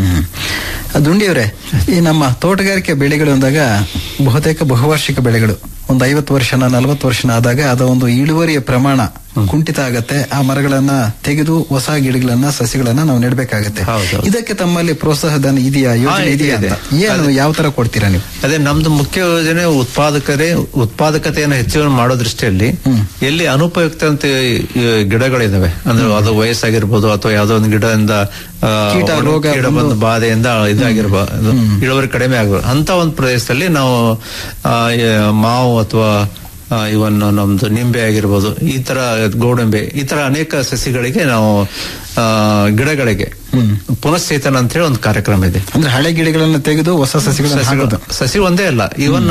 ದುಂಡಿಯವರೇ ಈ ನಮ್ಮ ತೋಟಗಾರಿಕೆ ಬೆಳೆಗಳು ಅಂದಾಗ ಬಹುತೇಕ ಬಹುವಾರ್ಷಿಕ ಬೆಳೆಗಳು ಒಂದು ಐವತ್ತು ವರ್ಷನ ನಲವತ್ತು ವರ್ಷನ ಆದಾಗ ಅದ ಒಂದು ಇಳುವರಿಯ ಪ್ರಮಾಣ ಕುಂಠಿತ ಆಗತ್ತೆ ಆ ಮರಗಳನ್ನ ತೆಗೆದು ಹೊಸ ಗಿಡಗಳನ್ನ ಸಸಿಗಳನ್ನ ನಾವು ನೆಡಬೇಕಾಗತ್ತೆ ಹೌದು. ಇದಕ್ಕೆ ತಮ್ಮಲ್ಲಿ ಪ್ರೋತ್ಸಾಹಧನ ಇದೆಯಾ ಯೋಜನೆ ಇದೆ, ಇದೆಯಾ ಇದೆ. ಅಂತ ಏನು ಯಾವ ತರ ಕೊಡ್ತೀರಾ ನೀವು ಅದೇ ನಮ್ದು ಮುಖ್ಯ ಯೋಜನೆ ಉತ್ಪಾದಕರೇ ಉತ್ಪಾದಕತೆಯನ್ನು ಹೆಚ್ಚು ಮಾಡೋ ದೃಷ್ಟಿಯಲ್ಲಿ ಎಲ್ಲಿ ಅನುಪಯುಕ್ತ ಅಂತ ಈ ಗಿಡಗಳಿದಾವೆ ಅಂದ್ರೆ ಅದು ವಯಸ್ಸಾಗಿರ್ಬೋದು ಅಥವಾ ಯಾವ್ದೋ ಒಂದು ಗಿಡದಿಂದ ಆ, ಕೀಟ, ಒಣ ರೋಗ ಕೀಟ ಬಂದು- ಬಂದು ಬಾಧೆಯಿಂದ ಇದಾಗಿರ್ಬೋದು ಇಳುವರಿ ಕಡಿಮೆ ಆಗ್ಬೋದು ಅಂತ ಒಂದು ಪ್ರದೇಶದಲ್ಲಿ ನಾವು ಆ, ಈ ಮಾವು ಅಥವಾ ಇವನ್ ನಮ್ದು ನಿಂಬೆ ಆಗಿರ್ಬೋದು ಈ ತರ ಗೋಡಂಬೆ ಈ ತರ ಅನೇಕ ಸಸಿಗಳಿಗೆ ನಾವು ಆ, ಗಿಡಗಳಿಗೆ ಪುನಶ್ಚೇತನ ಅಂತ ಹೇಳಿ ಒಂದು ಕಾರ್ಯಕ್ರಮ ಇದೆ ಅಂದ್ರೆ ಹಳೆ ಗಿಡಗಳನ್ನ ತೆಗೆದು ಹೊಸ ಸಸಿಗಳನ್ನ ಸಸಿಗಳು ಹಾಕೋದು ಸಸಿ ಒಂದೇ ಅಲ್ಲ ಇವನ್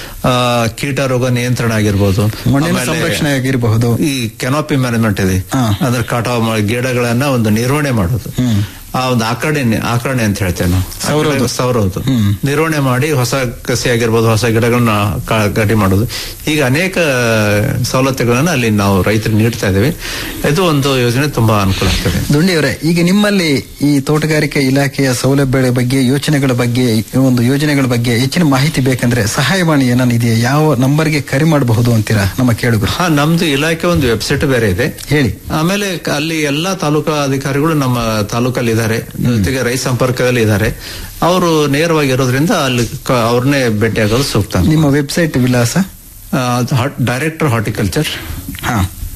ಕೀಟ ರೋಗ ನಿಯಂತ್ರಣ ಆಗಿರ್ಬೋದು ಮಣ್ಣಿನ ಆಮೇಲೆ ಸಂರಕ್ಷಣೆ ಆಗಿರಬಹುದು ಈ ಕೆನಾಪಿ ಮ್ಯಾನೇಜ್ಮೆಂಟ್ ಇದೆ ಹಾ. ಅಂದ್ರೆ ಕಟಾವ್ ಮಾಡಿ ಗಿಡಗಳನ್ನ ಒಂದು ನಿರ್ವಹಣೆ ಮಾಡೋದು ಹ್ಮ್. ಆ ಒಂದು ಆಕರಣೆ ಆಕರಣೆ ಅಂತ ಹೇಳ್ತೇವೆ ನಾವು ಸೌರೋದು. ಸೌರೋದು ಹ್ಮ್. ನಿರ್ವಹಣೆ ಮಾಡಿ ಹೊಸ ಕಸಿ ಆಗಿರ್ಬೋದು ಹೊಸ ಗಿಡಗಳನ್ನ ಕಾ- ಗಟ್ಟಿ ಮಾಡೋದು ಈಗ ಅನೇಕ ಸವಲತ್ತುಗಳನ್ನ ಅಲ್ಲಿ ನಾವು ರೈತರಿಗೆ ನೀಡ್ತಾ ಇದ್ದೇವೆ ಇದು ಒಂದು ಯೋಜನೆ ತುಂಬಾ ಅನುಕೂಲ ಆಗ್ತದೆ ದುಂಡಿಯವರೇ ಈಗ ನಿಮ್ಮಲ್ಲಿ ಈ ತೋಟಗಾರಿಕೆ ಇಲಾಖೆಯ ಸೌಲಭ್ಯಗಳ ಬಗ್ಗೆ ಯೋಜನೆಗಳ ಬಗ್ಗೆ ಈ ಒಂದು ಯೋಜನೆಗಳ ಬಗ್ಗೆ ಹೆಚ್ಚಿನ ಮಾಹಿತಿ ಬೇಕಂದ್ರೆ ಸಹಾಯವಾಣಿ ಏನಾನ ಇದೆಯಾ ಯಾವ ನಂಬರ್ಗೆ ಕರೆ ಮಾಡಬಹುದು ಅಂತೀರಾ ನಮ್ಮ ಕೇಳುಗರು ಹಾ ನಮ್ದು ಇಲಾಖೆ ಒಂದು ವೆಬ್ಸೈಟ್ ಬೇರೆ ಇದೆ ಹೇಳಿ ಆಮೇಲೆ ಕ- ಅಲ್ಲಿ ಎಲ್ಲಾ ತಾಲೂಕಾ ಅಧಿಕಾರಿಗಳು ನಮ್ಮ ತಾಲೂಕಲ್ಲಿ ಇದ್ದಾರೆ ಜೊತೆಗೆ ರೈತ ಸಂಪರ್ಕದಲ್ಲಿ ಇದ್ದಾರೆ ಅವರು ನೇರವಾಗಿ ಇರೋದ್ರಿಂದ ಅಲ್ಲಿ ಕ- ಅವ್ರನ್ನೇ ಭೇಟಿ ಆಗೋದು ಸೂಕ್ತ ನಿಮ್ಮ ವೆಬ್ಸೈಟ್ ವಿಳಾಸ ಡೈರೆಕ್ಟರ್ ಹಾರ್ಟಿಕಲ್ಚರ್ ಹಾ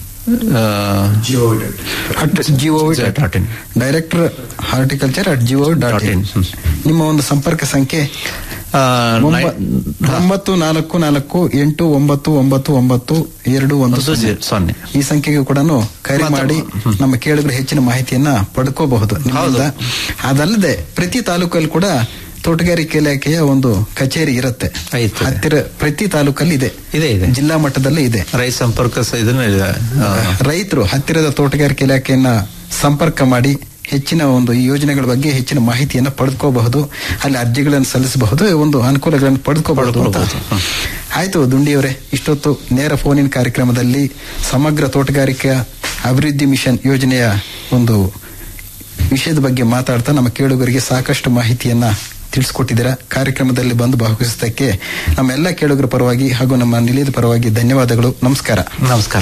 go dot in director horticulture at go dot Dot in in. ಹ್ಮ್. ನಿಮ್ಮ ಒಂದು ಸಂಪರ್ಕ ಸಂಖ್ಯೆ ಒಂಬ- ಒಂಬತ್ತು ನಾಲ್ಕು ನಾಲ್ಕು ಎಂಟು ಒಂಬತ್ತು ಒಂಬತ್ತು ಒಂಬತ್ತು ಎರಡು ಒಂದು ಸೊನ್ನೆ. ಸೊನ್ನೆ ಈ ಸಂಖ್ಯೆಗೆ ಕೂಡ ಕರೆ ಮಾತ್ರ- ಮಾಡಿ ನಮ್ಮ ಕೇಳಿದ್ರೆ ಹೆಚ್ಚಿನ ಮಾಹಿತಿಯನ್ನ ಪಡ್ಕೋಬಹುದು ನಿಮ್ಮಿಂದ. ಅದಲ್ಲದೆ ಪ್ರತಿ ತಾಲೂಕಲ್ಲಿ ಕೂಡ ತೋಟಗಾರಿಕೆ ಇಲಾಖೆಯ ಒಂದು ಕಚೇರಿ ಇರುತ್ತೆ ಐತೆ. ಹತ್ತಿರ ಪ್ರತಿ ತಾಲೂಕಲ್ಲಿ ಇದೆ ಇದೆ ಇದೆ ಜಿಲ್ಲಾ ಮಟ್ಟದಲ್ಲಿ ಇದೆ ರೈತ ಸಂಪರ್ಕ ಸ- ಇದನ್ನ ಇದೆ. ಆ, ರೈತರು ಹತ್ತಿರದ ತೋಟಗಾರಿಕೆ ಇಲಾಖೆಯನ್ನ ಸಂಪರ್ಕ ಮಾಡಿ ಹೆಚ್ಚಿನ ಒಂದು ಈ ಯೋಜನೆಗಳ ಬಗ್ಗೆ ಹೆಚ್ಚಿನ ಮಾಹಿತಿಯನ್ನ ಪಡೆದುಕೋಬಹುದು ಅಲ್ಲಿ ಅರ್ಜಿಗಳನ್ನು ಸಲ್ಲಿಸಬಹುದು ಒಂದು ಅನುಕೂಲಗಳನ್ನು ಪಡೆದುಕೋಬಹುದು ಅಂತ ಪಡ್ಕೊಳ್ಬಹುದು. ಆಯ್ತು ದುಂಡಿಯವರೇ ಇಷ್ಟೊತ್ತು ನೇರ ಫೋನಿನ ಕಾರ್ಯಕ್ರಮದಲ್ಲಿ ಸಮಗ್ರ ತೋಟಗಾರಿಕಾ ಅಭಿವೃದ್ಧಿ ಮಿಷನ್ ಯೋಜನೆಯ ಒಂದು ವಿಷಯದ ಬಗ್ಗೆ ಮಾತಾಡ್ತಾ ನಮ್ಮ ಕೇಳುಗರಿಗೆ ಸಾಕಷ್ಟು ಮಾಹಿತಿಯನ್ನ ತಿಳಿಸ್ಕೊಟ್ಟಿದ್ದೀರಾ ಕಾರ್ಯಕ್ರಮದಲ್ಲಿ ಬಂದು ಭಾಗವಹಿಸಿದ್ದಕ್ಕೆ ನಮ್ಮೆಲ್ಲ ಕೇಳುಗರ ಪರವಾಗಿ ಹಾಗೂ ನಮ್ಮ ನಿಲಯದ ಪರವಾಗಿ ಧನ್ಯವಾದಗಳು ನಮಸ್ಕಾರ ನಮಸ್ಕಾರ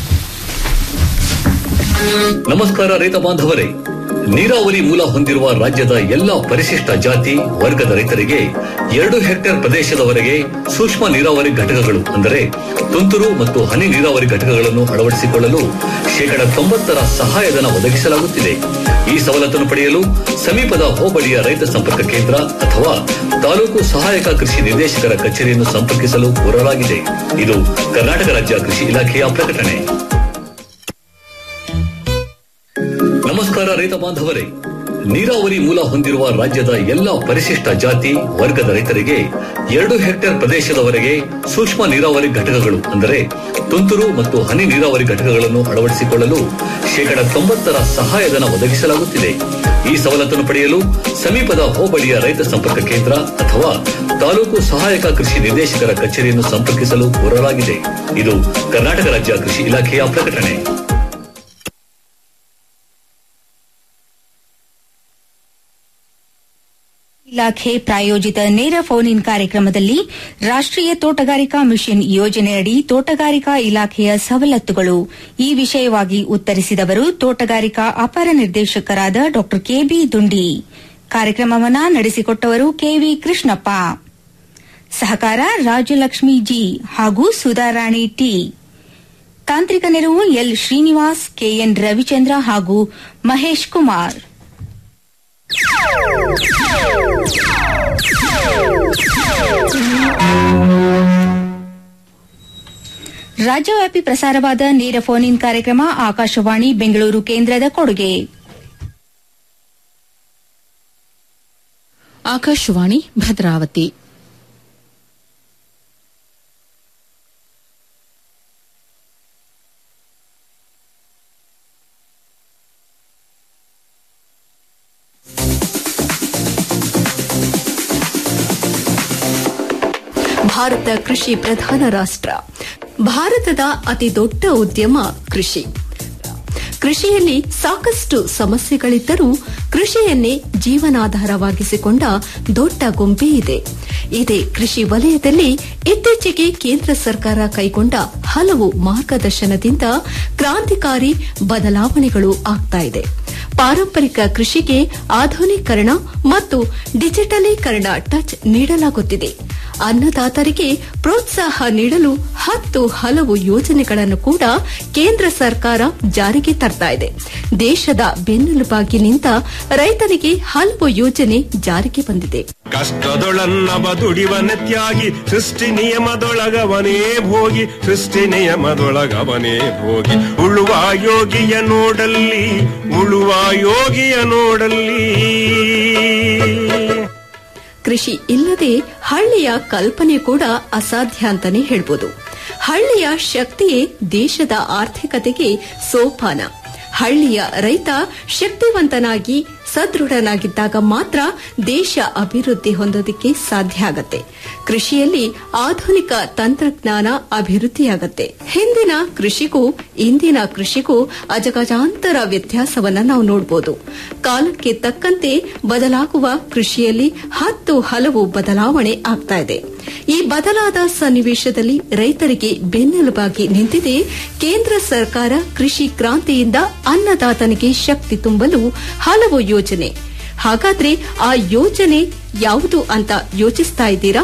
ನಮಸ್ಕಾರ ರೈತ ಬಾಂಧವರೇ ನೀರಾವರಿ ಮೂಲ ಹೊಂದಿರುವ ರಾಜ್ಯದ ಎಲ್ಲಾ ಪರಿಶಿಷ್ಟ ಜಾತಿ ವರ್ಗದ ರೈತರಿಗೆ ಎರಡು ಹೆಕ್ಟೇರ್ ಪ್ರದೇಶದವರೆಗೆ ಸೂಕ್ಷ್ಮ ನೀರಾವರಿ ಘಟಕಗಳು ಅಂದರೆ ತುಂತುರು ಮತ್ತು ಹನಿ ನೀರಾವರಿ ಘಟಕಗಳನ್ನು ಅಳವಡಿಸಿಕೊಳ್ಳಲು ಶೇಕಡ ತೊಂಬತ್ತರ ಸಹಾಯಧನ ಒದಗಿಸಲಾಗುತ್ತಿದೆ ಈ ಸವಲತ್ತನ್ನು ಪಡೆಯಲು ಸಮೀಪದ ಹೋಬಳಿಯ ರೈತ ಸಂಪರ್ಕ ಕೇಂದ್ರ ಅಥವಾ ತಾಲೂಕು ಸಹಾಯಕ ಕೃಷಿ ನಿರ್ದೇಶಕರ ಕಚೇರಿಯನ್ನು ಸಂಪರ್ಕಿಸಲು ಕೋರಲಾಗಿದೆ ಇದು ಕರ್ನಾಟಕ ರಾಜ್ಯ ಕೃಷಿ ಇಲಾಖೆಯ ಪ್ರಕಟಣೆ ನಮಸ್ಕಾರ ರೈತ ಬಾಂಧವರೇ ನೀರಾವರಿ ಮೂಲ ಹೊಂದಿರುವ ರಾಜ್ಯದ ಎಲ್ಲಾ ಪರಿಶಿಷ್ಟ ಜಾತಿ ವರ್ಗದ ರೈತರಿಗೆ ಎರಡು ಹೆಕ್ಟೇರ್ ಪ್ರದೇಶದವರೆಗೆ ಸೂಕ್ಷ್ಮ ನೀರಾವರಿ ಘಟಕಗಳು ಅಂದರೆ ತುಂತುರು ಮತ್ತು ಹನಿ ನೀರಾವರಿ ಘಟಕಗಳನ್ನು ಅಳವಡಿಸಿಕೊಳ್ಳಲು ಶೇಕಡ ತೊಂಬತ್ತರ ಸಹಾಯಧನ ಒದಗಿಸಲಾಗುತ್ತಿದೆ ಈ ಸವಲತ್ತನ್ನು ಪಡೆಯಲು ಸಮೀಪದ ಹೋಬಳಿಯ ರೈತ ಸಂಪರ್ಕ ಕೇಂದ್ರ ಅಥವಾ ತಾಲೂಕು ಸಹಾಯಕ ಕೃಷಿ ನಿರ್ದೇಶಕರ ಕಚೇರಿಯನ್ನು ಸಂಪರ್ಕಿಸಲು ಕೋರಲಾಗಿದೆ ಇದು ಕರ್ನಾಟಕ ರಾಜ್ಯ ಕೃಷಿ ಇಲಾಖೆಯ ಪ್ರಕಟಣೆ ಇಲಾಖೆ ಪ್ರಾಯೋಜಿತ ನೇರ ಫೋನ್ ಇನ್ ಕಾರ್ಯಕ್ರಮದಲ್ಲಿ ರಾಷ್ಟ್ರೀಯ ತೋಟಗಾರಿಕಾ ಮಿಷನ್ ಯೋಜನೆಯಡಿ ತೋಟಗಾರಿಕಾ ಇಲಾಖೆಯ ಸವಲತ್ತುಗಳು ಈ ವಿಷಯವಾಗಿ ಉತ್ತರಿಸಿದವರು ತೋಟಗಾರಿಕಾ ಅಪರ ನಿರ್ದೇಶಕರಾದ ಡಾ ಕೆಬಿ ದುಂಡಿ ಕಾರ್ಯಕ್ರಮವನ್ನು ನಡೆಸಿಕೊಟ್ಟವರು ಕೆವಿ ಕೃಷ್ಣಪ್ಪ ಸಹಕಾರ ರಾಜಲಕ್ಷ್ಮಿ ಜಿ ಹಾಗೂ ಸುಧಾರಾಣಿ ಟಿ ತಾಂತ್ರಿಕ ನೆರವು ಎಲ್ ಶ್ರೀನಿವಾಸ್ ಕೆಎನ್ ರವಿಚಂದ್ರ ಹಾಗೂ ಮಹೇಶ್ ಕುಮಾರ್ ರಾಜ್ಯವ್ಯಾಪಿ ಪ್ರಸಾರವಾದ ನೇರ ಫೋನ್ ಇನ್ ಕಾರ್ಯಕ್ರಮ ಆಕಾಶವಾಣಿ ಬೆಂಗಳೂರು ಕೇಂದ್ರದ ಕೊಡುಗೆ ಆಕಾಶವಾಣಿ ಭದ್ರಾವತಿ ಭಾರತ ಕೃಷಿ ಪ್ರಧಾನ ರಾಷ್ಟ್ರ ಭಾರತದ ಅತಿ ದೊಡ್ಡ ಉದ್ಯಮ ಕೃಷಿ ಕೃಷಿಯಲ್ಲಿ ಸಾಕಷ್ಟು ಸಮಸ್ಯೆಗಳಿದ್ದರೂ ಕೃಷಿಯನ್ನೇ ಜೀವನಾಧಾರವಾಗಿಸಿಕೊಂಡ ದೊಡ್ಡ ಗುಂಪೇ ಇದೆ ಇದೇ ಕೃಷಿ ವಲಯದಲ್ಲಿ ಇತ್ತೀಚೆಗೆ ಕೇಂದ್ರ ಸರ್ಕಾರ ಕೈಗೊಂಡ ಹಲವು ಮಾರ್ಗದರ್ಶನದಿಂದ ಕ್ರಾಂತಿಕಾರಿ ಬದಲಾವಣೆಗಳು ಆಗ್ತಾ ಇದೆ ಪಾರಂಪರಿಕ ಕೃಷಿಗೆ ಆಧುನೀಕರಣ ಮತ್ತು ಡಿಜಿಟಲೀಕರಣ ಟಚ್ ನೀಡಲಾಗುತ್ತಿದೆ ಅನ್ನದಾತರಿಗೆ ಪ್ರೋತ್ಸಾಹ ನೀಡಲು ಹತ್ತು ಹಲವು ಯೋಜನೆಗಳನ್ನು ಕೂಡ ಕೇಂದ್ರ ಸರ್ಕಾರ ಜಾರಿಗೆ ತರ್ತಾ ಇದೆ ದೇಶದ ಬೆನ್ನೆಲುಬಾಗಿ ನಿಂತ ರೈತರಿಗೆ ಹಲವು ಯೋಜನೆ ಜಾರಿಗೆ ಬಂದಿದೆ ಕಷ್ಟದೊಳನ್ನವ ದುಡಿವನೆ ತ್ಯಾಗಿ ಸೃಷ್ಟಿ ನಿಯಮದೊಳಗವನೇ ಭೋಗಿ ಸೃಷ್ಟಿ ನಿಯಮದೊಳಗವನೇ ಭೋಗಿ ಉಳುವ ಯೋಗಿಯ ನೋಡಲ್ಲಿ ಉಳುವ ಯೋಗಿಯ ನೋಡಲ್ಲಿ ಕೃಷಿ ಇಲ್ಲದೆ ಹಳ್ಳಿಯ ಕಲ್ಪನೆ ಕೂಡ ಅಸಾಧ್ಯ ಅಂತಾನೆ ಹೇಳ್ಬೋದು ಹಳ್ಳಿಯ ಶಕ್ತಿಯೇ ದೇಶದ ಆರ್ಥಿಕತೆಗೆ ಸೋಪಾನ ಹಳ್ಳಿಯ ರೈತ ಶಕ್ತಿವಂತನಾಗಿ ಸದೃಢನಾಗಿದ್ದಾಗ ಮಾತ್ರ ದೇಶ ಅಭಿವೃದ್ಧಿ ಹೊಂದೋದಕ್ಕೆ ಸಾಧ್ಯ ಆಗತ್ತೆ ಕೃಷಿಯಲ್ಲಿ ಆಧುನಿಕ ತಂತ್ರಜ್ಞಾನ ಅಭಿವೃದ್ಧಿಯಾಗತ್ತೆ ಹಿಂದಿನ ಕೃಷಿಗೂ ಇಂದಿನ ಕೃಷಿಗೂ ಅಜಗಜಾಂತರ ವ್ಯತ್ಯಾಸವನ್ನ ನಾವು ನೋಡಬಹುದು ಕಾಲಕ್ಕೆ ತಕ್ಕಂತೆ ಬದಲಾಗುವ ಕೃಷಿಯಲ್ಲಿ ಹತ್ತು ಹಲವು ಬದಲಾವಣೆ ಆಗ್ತಾ ಇದೆ ಈ ಬದಲಾದ ಸನ್ನಿವೇಶದಲ್ಲಿ ರೈತರಿಗೆ ಬೆನ್ನೆಲುಬಾಗಿ ನಿಂತಿದೆ ಕೇಂದ್ರ ಸರ್ಕಾರ ಕೃಷಿ ಕ್ರಾಂತಿಯಿಂದ ಅನ್ನದಾತನಿಗೆ ಶಕ್ತಿ ತುಂಬಲು ಹಲವು ಯೋಜನೆ ಹಾಗಾದ್ರೆ ಆ ಯೋಜನೆ ಯಾವುದು ಅಂತ ಯೋಚಿಸ್ತಾ ಇದ್ದೀರಾ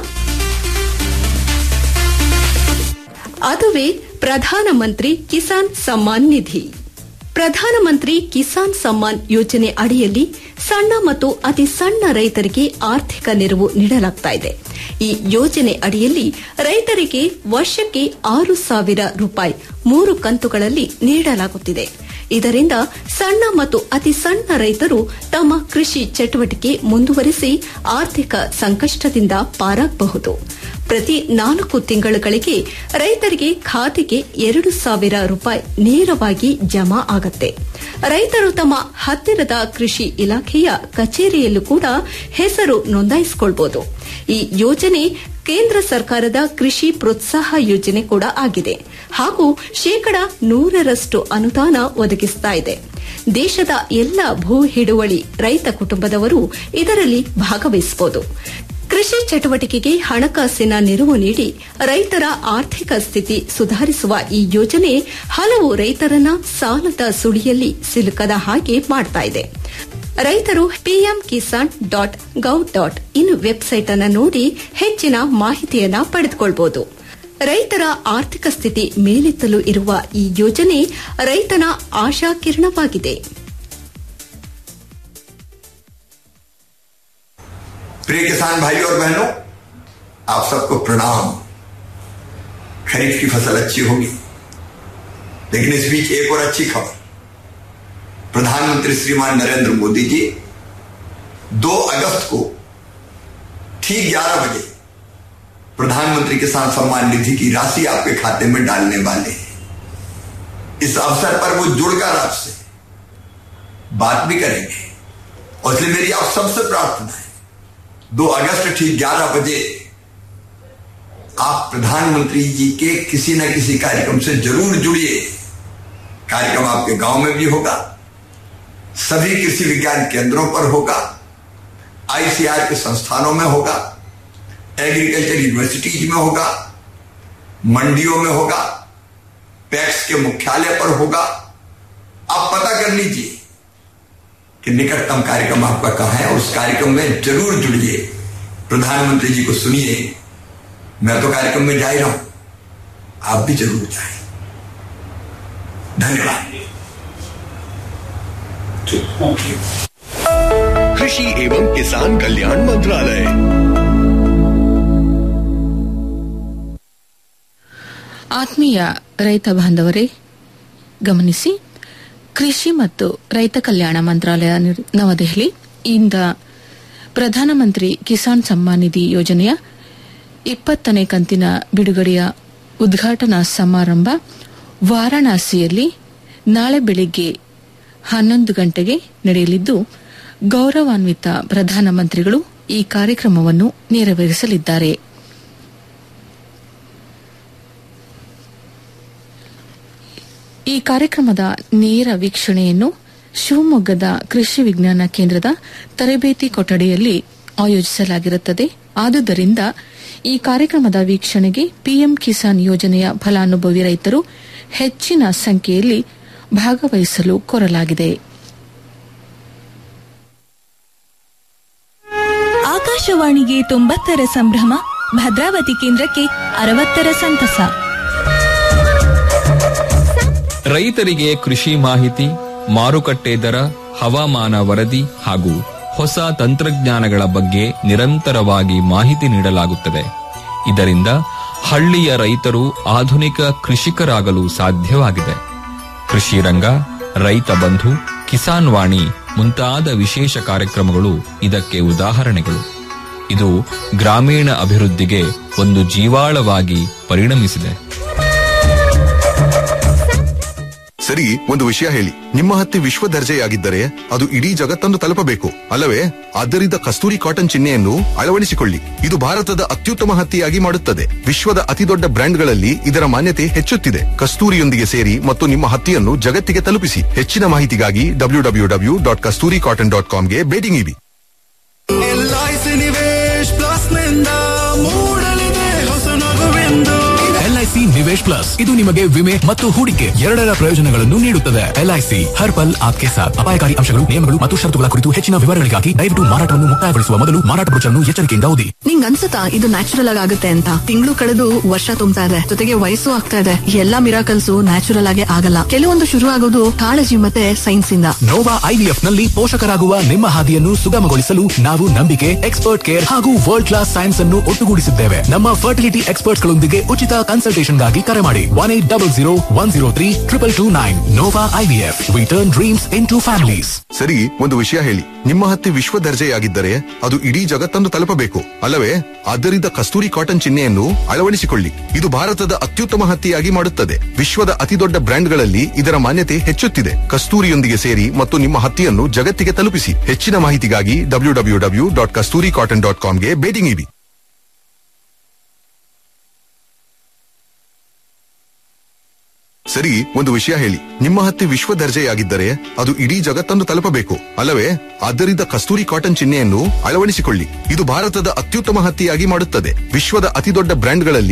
ಅದುವೇ ಪ್ರಧಾನಮಂತ್ರಿ ಕಿಸಾನ್ ಸಮ್ಮಾನ್ ನಿಧಿ ಪ್ರಧಾನಮಂತ್ರಿ ಕಿಸಾನ್ ಸಮ್ಮಾನ್ ಯೋಜನೆ ಅಡಿಯಲ್ಲಿ ಸಣ್ಣ ಮತ್ತು ಅತಿ ಸಣ್ಣ ರೈತರಿಗೆ ಆರ್ಥಿಕ ನೆರವು ನೀಡಲಾಗ್ತಾ ಇದೆ ಈ ಯೋಜನೆ ಅಡಿಯಲ್ಲಿ ರೈತರಿಗೆ ವರ್ಷಕ್ಕೆ ಆರು ಸಾವಿರ ರೂಪಾಯಿ ಮೂರು ಕಂತುಗಳಲ್ಲಿ ನೀಡಲಾಗುತ್ತಿದೆ ಇದರಿಂದ ಸಣ್ಣ ಮತ್ತು ಅತಿ ಸಣ್ಣ ರೈತರು ತಮ್ಮ ಕೃಷಿ ಚಟುವಟಿಕೆ ಮುಂದುವರಿಸಿ ಆರ್ಥಿಕ ಸಂಕಷ್ಟದಿಂದ ಪಾರಾಗಬಹುದು ಪ್ರತಿ ನಾಲ್ಕು ತಿಂಗಳುಗಳಿಗೆ ರೈತರಿಗೆ ಖಾತೆಗೆ ಎರಡು ಸಾವಿರ ರೂಪಾಯಿ ನೇರವಾಗಿ ಜಮಾ ಆಗತ್ತೆ ರೈತರು ತಮ್ಮ ಹತ್ತಿರದ ಕೃಷಿ ಇಲಾಖೆಯ ಕಚೇರಿಯಲ್ಲೂ ಕೂಡ ಹೆಸರು ನೋಂದಾಯಿಸಿಕೊಳ್ಬಹುದು ಈ ಯೋಜನೆ ಕೇಂದ್ರ ಸರ್ಕಾರದ ಕೃಷಿ ಪ್ರೋತ್ಸಾಹ ಯೋಜನೆ ಕೂಡ ಆಗಿದೆ ಹಾಗೂ ಶೇಕಡ ನೂರರಷ್ಟು ಅನುದಾನ ಒದಗಿಸ್ತಾ ಇದೆ ದೇಶದ ಎಲ್ಲ ಭೂ ಹಿಡುವಳಿ ರೈತ ಕುಟುಂಬದವರು ಇದರಲ್ಲಿ ಭಾಗವಹಿಸಬಹುದು ಕೃಷಿ ಚಟುವಟಿಕೆಗೆ ಹಣಕಾಸಿನ ನೆರವು ನೀಡಿ ರೈತರ ಆರ್ಥಿಕ ಸ್ಥಿತಿ ಸುಧಾರಿಸುವ ಈ ಯೋಜನೆ ಹಲವು ರೈತರನ್ನ ಸಾಲದ ಸುಳಿಯಲ್ಲಿ ಸಿಲುಕದ ಹಾಗೆ ಮಾಡ್ತಾ ಇದೆ ರೈತರು PM Kisan dot gov dot in website ಅನ್ನು ನೋಡಿ ಹೆಚ್ಚಿನ ಮಾಹಿತಿಯನ್ನ ಪಡೆದುಕೊಳ್ಳಬಹುದು ರೈತರ ಆರ್ಥಿಕ ಸ್ಥಿತಿ ಮೇಲೆತ್ತಲು ಇರುವ ಈ ಯೋಜನೆ ರೈತನ ಆಶಾಕಿರಣವಾಗಿದೆ प्रिय किसान भाई और बहनों आप सबको प्रणाम खरीफ की फसल अच्छी होगी लेकिन इस बीच एक और अच्छी खबर प्रधानमंत्री श्रीमान नरेंद्र मोदी जी 2 अगस्त को ठीक 11 बजे प्रधानमंत्री किसान सम्मान निधि की राशि आपके खाते में डालने वाले हैं इस अवसर पर वो जुड़कर आपसे बात भी करेंगे और इसलिए मेरी आप सबसे प्रार्थना है दो अगस्त ठीक ग्यारह बजे आप प्रधानमंत्री जी के किसी न किसी कार्यक्रम से जरूर जुड़िए कार्यक्रम आपके गांव में भी होगा सभी कृषि विज्ञान केंद्रों पर होगा आईसीआर के संस्थानों में होगा एग्रीकल्चर यूनिवर्सिटीज में होगा मंडियों में होगा पैक्स के मुख्यालय पर होगा आप पता कर लीजिए कि निकटतम कार्यक्रम आपका कहां है और उस कार्यक्रम में जरूर जुड़िए प्रधानमंत्री जी को सुनिए मैं तो कार्यक्रम में जा ही रहा हूं आप भी जरूर जाए धन्यवाद कृषि एवं किसान कल्याण मंत्रालय ಆತ್ಮೀಯ ರೈತ ಬಾಂಧವರೇ ಗಮನಿಸಿ ಕೃಷಿ ಮತ್ತು ರೈತ ಕಲ್ಯಾಣ ಮಂತ್ರಾಲಯ ನಿರ್- ನವದೆಹಲಿ ಇಂದ ಪ್ರಧಾನಮಂತ್ರಿ ಕಿಸಾನ್ ಸಮ್ಮಾನ್ ನಿಧಿ ಯೋಜನೆಯ ಇಪ್ಪತ್ತನೇ ಕಂತಿನ ಬಿಡುಗಡೆಯ ಉದ್ಘಾಟನಾ ಸಮಾರಂಭ ವಾರಾಣಸಿಯಲ್ಲಿ ನಾಳೆ ಬೆಳಿಗ್ಗೆ ಹನ್ನೊಂದು ಗಂಟೆಗೆ ನಡೆಯಲಿದ್ದು ಗೌರವಾನ್ವಿತ ಪ್ರಧಾನಮಂತ್ರಿಗಳು ಈ ಕಾರ್ಯಕ್ರಮವನ್ನು ನೆರವೇರಿಸಲಿದ್ದಾರೆ ಈ ಕಾರ್ಯಕ್ರಮದ ನೇರ ವೀಕ್ಷಣೆಯನ್ನು ಶಿವಮೊಗ್ಗದ ಕೃಷಿ ವಿಜ್ಞಾನ ಕೇಂದ್ರದ ತರಬೇತಿ ಕೊಠಡಿಯಲ್ಲಿ ಆಯೋಜಿಸಲಾಗಿರುತ್ತದೆ ಆದುದರಿಂದ ಈ ಕಾರ್ಯಕ್ರಮದ ವೀಕ್ಷಣೆಗೆ ಪಿಎಂ ಕಿಸಾನ್ ಯೋಜನೆಯ ಫಲಾನುಭವಿ ರೈತರು ಹೆಚ್ಚಿನ ಸಂಖ್ಯೆಯಲ್ಲಿ ಭಾಗವಹಿಸಲು ಕೋರಲಾಗಿದೆ ಆಕಾಶವಾಣಿಗೆ ತೊಂಬತ್ತರ ಸಂಭ್ರಮ ಭದ್ರಾವತಿ ಕೇಂದ್ರಕ್ಕೆ ಅರವತ್ತರ ಸಂತಸ ರೈತರಿಗೆ ಕೃಷಿ ಮಾಹಿತಿ ಮಾರುಕಟ್ಟೆ ದರ ಹವಾಮಾನ ವರದಿ ಹಾಗೂ ಹೊಸ ತಂತ್ರಜ್ಞಾನಗಳ ಬಗ್ಗೆ ನಿರಂತರವಾಗಿ ಮಾಹಿತಿ ನೀಡಲಾಗುತ್ತದೆ ಇದರಿಂದ ಹಳ್ಳಿಯ ರೈತರು ಆಧುನಿಕ ಕೃಷಿಕರಾಗಲು ಸಾಧ್ಯವಾಗಿದೆ ಕೃಷಿ ರಂಗ ರೈತ ಬಂಧು ಕಿಸಾನ್ ವಾಣಿ ಮುಂತಾದ ವಿಶೇಷ ಕಾರ್ಯಕ್ರಮಗಳು ಇದಕ್ಕೆ ಉದಾಹರಣೆಗಳು ಇದು ಗ್ರಾಮೀಣ ಅಭಿವೃದ್ಧಿಗೆ ಒಂದು ಜೀವಾಳವಾಗಿ ಪರಿಣಮಿಸಿದೆ ಸರಿ ಒಂದು ವಿಷಯ ಹೇಳಿ ನಿಮ್ಮ ಹತ್ತಿ ವಿಶ್ವ ದರ್ಜೆಯಾಗಿದ್ದರೆ ಅದು ಇಡೀ ಜಗತ್ತನ್ನು ತಲುಪಬೇಕು ಅಲ್ಲವೇ ಆದ್ದರಿಂದ ಕಸ್ತೂರಿ ಕಾಟನ್ ಚಿಹ್ನೆಯನ್ನು ಅಳವಡಿಸಿಕೊಳ್ಳಿ ಇದು ಭಾರತದ ಅತ್ಯುತ್ತಮ ಹತ್ತಿಯಾಗಿ ಮಾಡುತ್ತದೆ ವಿಶ್ವದ ಅತಿದೊಡ್ಡ ಬ್ರ್ಯಾಂಡ್ಗಳಲ್ಲಿ ಇದರ ಮಾನ್ಯತೆ ಹೆಚ್ಚುತ್ತಿದೆ ಕಸ್ತೂರಿಯೊಂದಿಗೆ ಸೇರಿ ಮತ್ತು ನಿಮ್ಮ ಹತ್ತಿಯನ್ನು ಜಗತ್ತಿಗೆ ತಲುಪಿಸಿ ಹೆಚ್ಚಿನ ಮಾಹಿತಿಗಾಗಿ W W W dot Kasturi cotton dot ಕಾಮ್ಗೆ ಭೇಟಿ ನೀಡಿ ಎಲ್ಐಸಿ ನಿವೇಶ್ ಪ್ಲಸ್ ನಿಂದ ಮೂಡಲಿದೆ ಹೊಸ ನಗುವೆಂದು ಎಲ್ಐಸಿ ನಿವೇಶ್ ಪ್ಲಸ್ ಇದು ನಿಮಗೆ ವಿಮೆ ಮತ್ತು ಹೂಡಿಕೆ ಎರಡರ ಪ್ರಯೋಜನಗಳನ್ನು ನೀಡುತ್ತದೆ ಎಲ್ಐಸಿ ಹರ್ ಪಲ್ ಆಪ್ಕೆ ಸಾಥ್ ಅಪಾಯಕಾರಿ ಅಂಶಗಳು ನಿಯಮಗಳು ಮತ್ತು ಷರತ್ತುಗಳ ಕುರಿತು ಹೆಚ್ಚಿನ ವಿವರಗಳಿಗಾಗಿ ದಯವಿಟ್ಟು ಮಾರಾಟವನ್ನು ಮುಕ್ತಾಯಗೊಳಿಸುವ ಮೊದಲು ಮಾರಾಟ ಬ್ರೋಚರ್ನ್ನು ಎಚ್ಚರಿಕೆಯಿಂದ ಓದಿ ನಿಂಗ್ ಅನ್ಸುತ್ತಾ ಇದು ನ್ಯಾಚುರಲ್ ಆಗಿ ಆಗುತ್ತೆ ಅಂತ ತಿಂಗಳು ಕಳೆದು ವರ್ಷ ತುಂಬ್ತಾ ಇದೆ ಜೊತೆಗೆ ವಯಸ್ಸು ಆಗ್ತಾ ಇದೆ ಎಲ್ಲಾ ಮಿರಾಕಲ್ಸ್ ನ್ಯಾಚುರಲ್ ಆಗಿ ಆಗಲ್ಲ ಕೆಲವೊಂದು ಶುರು ಆಗೋದು ಕಾಳಜಿ ಮತ್ತೆ ಸೈನ್ಸ್ ಇಂದ ನೋವಾ ಐವಿಎಫ್ ನಲ್ಲಿ ಪೋಷಕರಾಗುವ ನಿಮ್ಮ ಹಾದಿಯನ್ನು ಸುಗಮಗೊಳಿಸಲು ನಾವು ನಂಬಿಕೆ ಎಕ್ಸ್ಪರ್ಟ್ ಕೇರ್ ಹಾಗೂ ವರ್ಲ್ಡ್ ಕ್ಲಾಸ್ ಸೈನ್ಸ್ ಅನ್ನು ಒಟ್ಟುಗೂಡಿಸಿದ್ದೇವೆ ನಮ್ಮ ಫರ್ಟಿಲಿಟಿ ಎಕ್ಸ್ಪರ್ಟ್ಸ್ ಗಳೊಂದಿಗೆ ಉಚಿತ ಕನ್ಸಲ್ಟೇಷನ್ಗಾಗಿ ಕರೆ ಮಾಡಿ one eight double zero one zero three triple two nine Nova IVF we turn dreams into ಟು ಫ್ಯಾಮಿಲೀಸ್ ಸರಿ ಒಂದು ವಿಷಯ ಹೇಳಿ ನಿಮ್ಮ ಹತ್ತಿ ವಿಶ್ವ ದರ್ಜೆಯಾಗಿದ್ದರೆ ಅದು ಇಡೀ ಜಗತ್ತನ್ನು ತಲುಪಬೇಕು ಅಲ್ಲವೇ ಆದ್ದರಿಂದ ಕಸ್ತೂರಿ ಕಾಟನ್ ಚಿಹ್ನೆಯನ್ನು ಅಳವಡಿಸಿಕೊಳ್ಳಿ ಇದು ಭಾರತದ ಅತ್ಯುತ್ತಮ ಹತ್ತಿಯಾಗಿ ಮಾಡುತ್ತದೆ ವಿಶ್ವದ ಅತಿದೊಡ್ಡ ಬ್ರ್ಯಾಂಡ್ಗಳಲ್ಲಿ ಇದರ ಮಾನ್ಯತೆ ಹೆಚ್ಚುತ್ತಿದೆ ಕಸ್ತೂರಿಯೊಂದಿಗೆ ಸೇರಿ ಮತ್ತು ನಿಮ್ಮ ಹತ್ತಿಯನ್ನು ಜಗತ್ತಿಗೆ ತಲುಪಿಸಿ ಹೆಚ್ಚಿನ ಮಾಹಿತಿಗಾಗಿ W W W dot Kasturi cotton dot ಕಾಮ್ಗೆ ಭೇಟಿ ನೀಡಿ ಸರಿ ಒಂದು ವಿಷಯ ಹೇಳಿ ನಿಮ್ಮ ಹತ್ತಿ ವಿಶ್ವ ದರ್ಜೆಯಾಗಿದ್ದರೆ ಅದು ಇಡೀ ಜಗತ್ತನ್ನು ತಲುಪಬೇಕು ಅಲ್ಲವೇ ಆದ್ದರಿಂದ ಕಸ್ತೂರಿ ಕಾಟನ್ ಚಿಹ್ನೆಯನ್ನು ಅಳವಡಿಸಿಕೊಳ್ಳಿ ಇದು ಭಾರತದ ಅತ್ಯುತ್ತಮ ಹತ್ತಿಯಾಗಿ ಮಾಡುತ್ತದೆ ವಿಶ್ವದ ಅತಿದೊಡ್ಡ ಬ್ರ್ಯಾಂಡ್ಗಳಲ್ಲಿ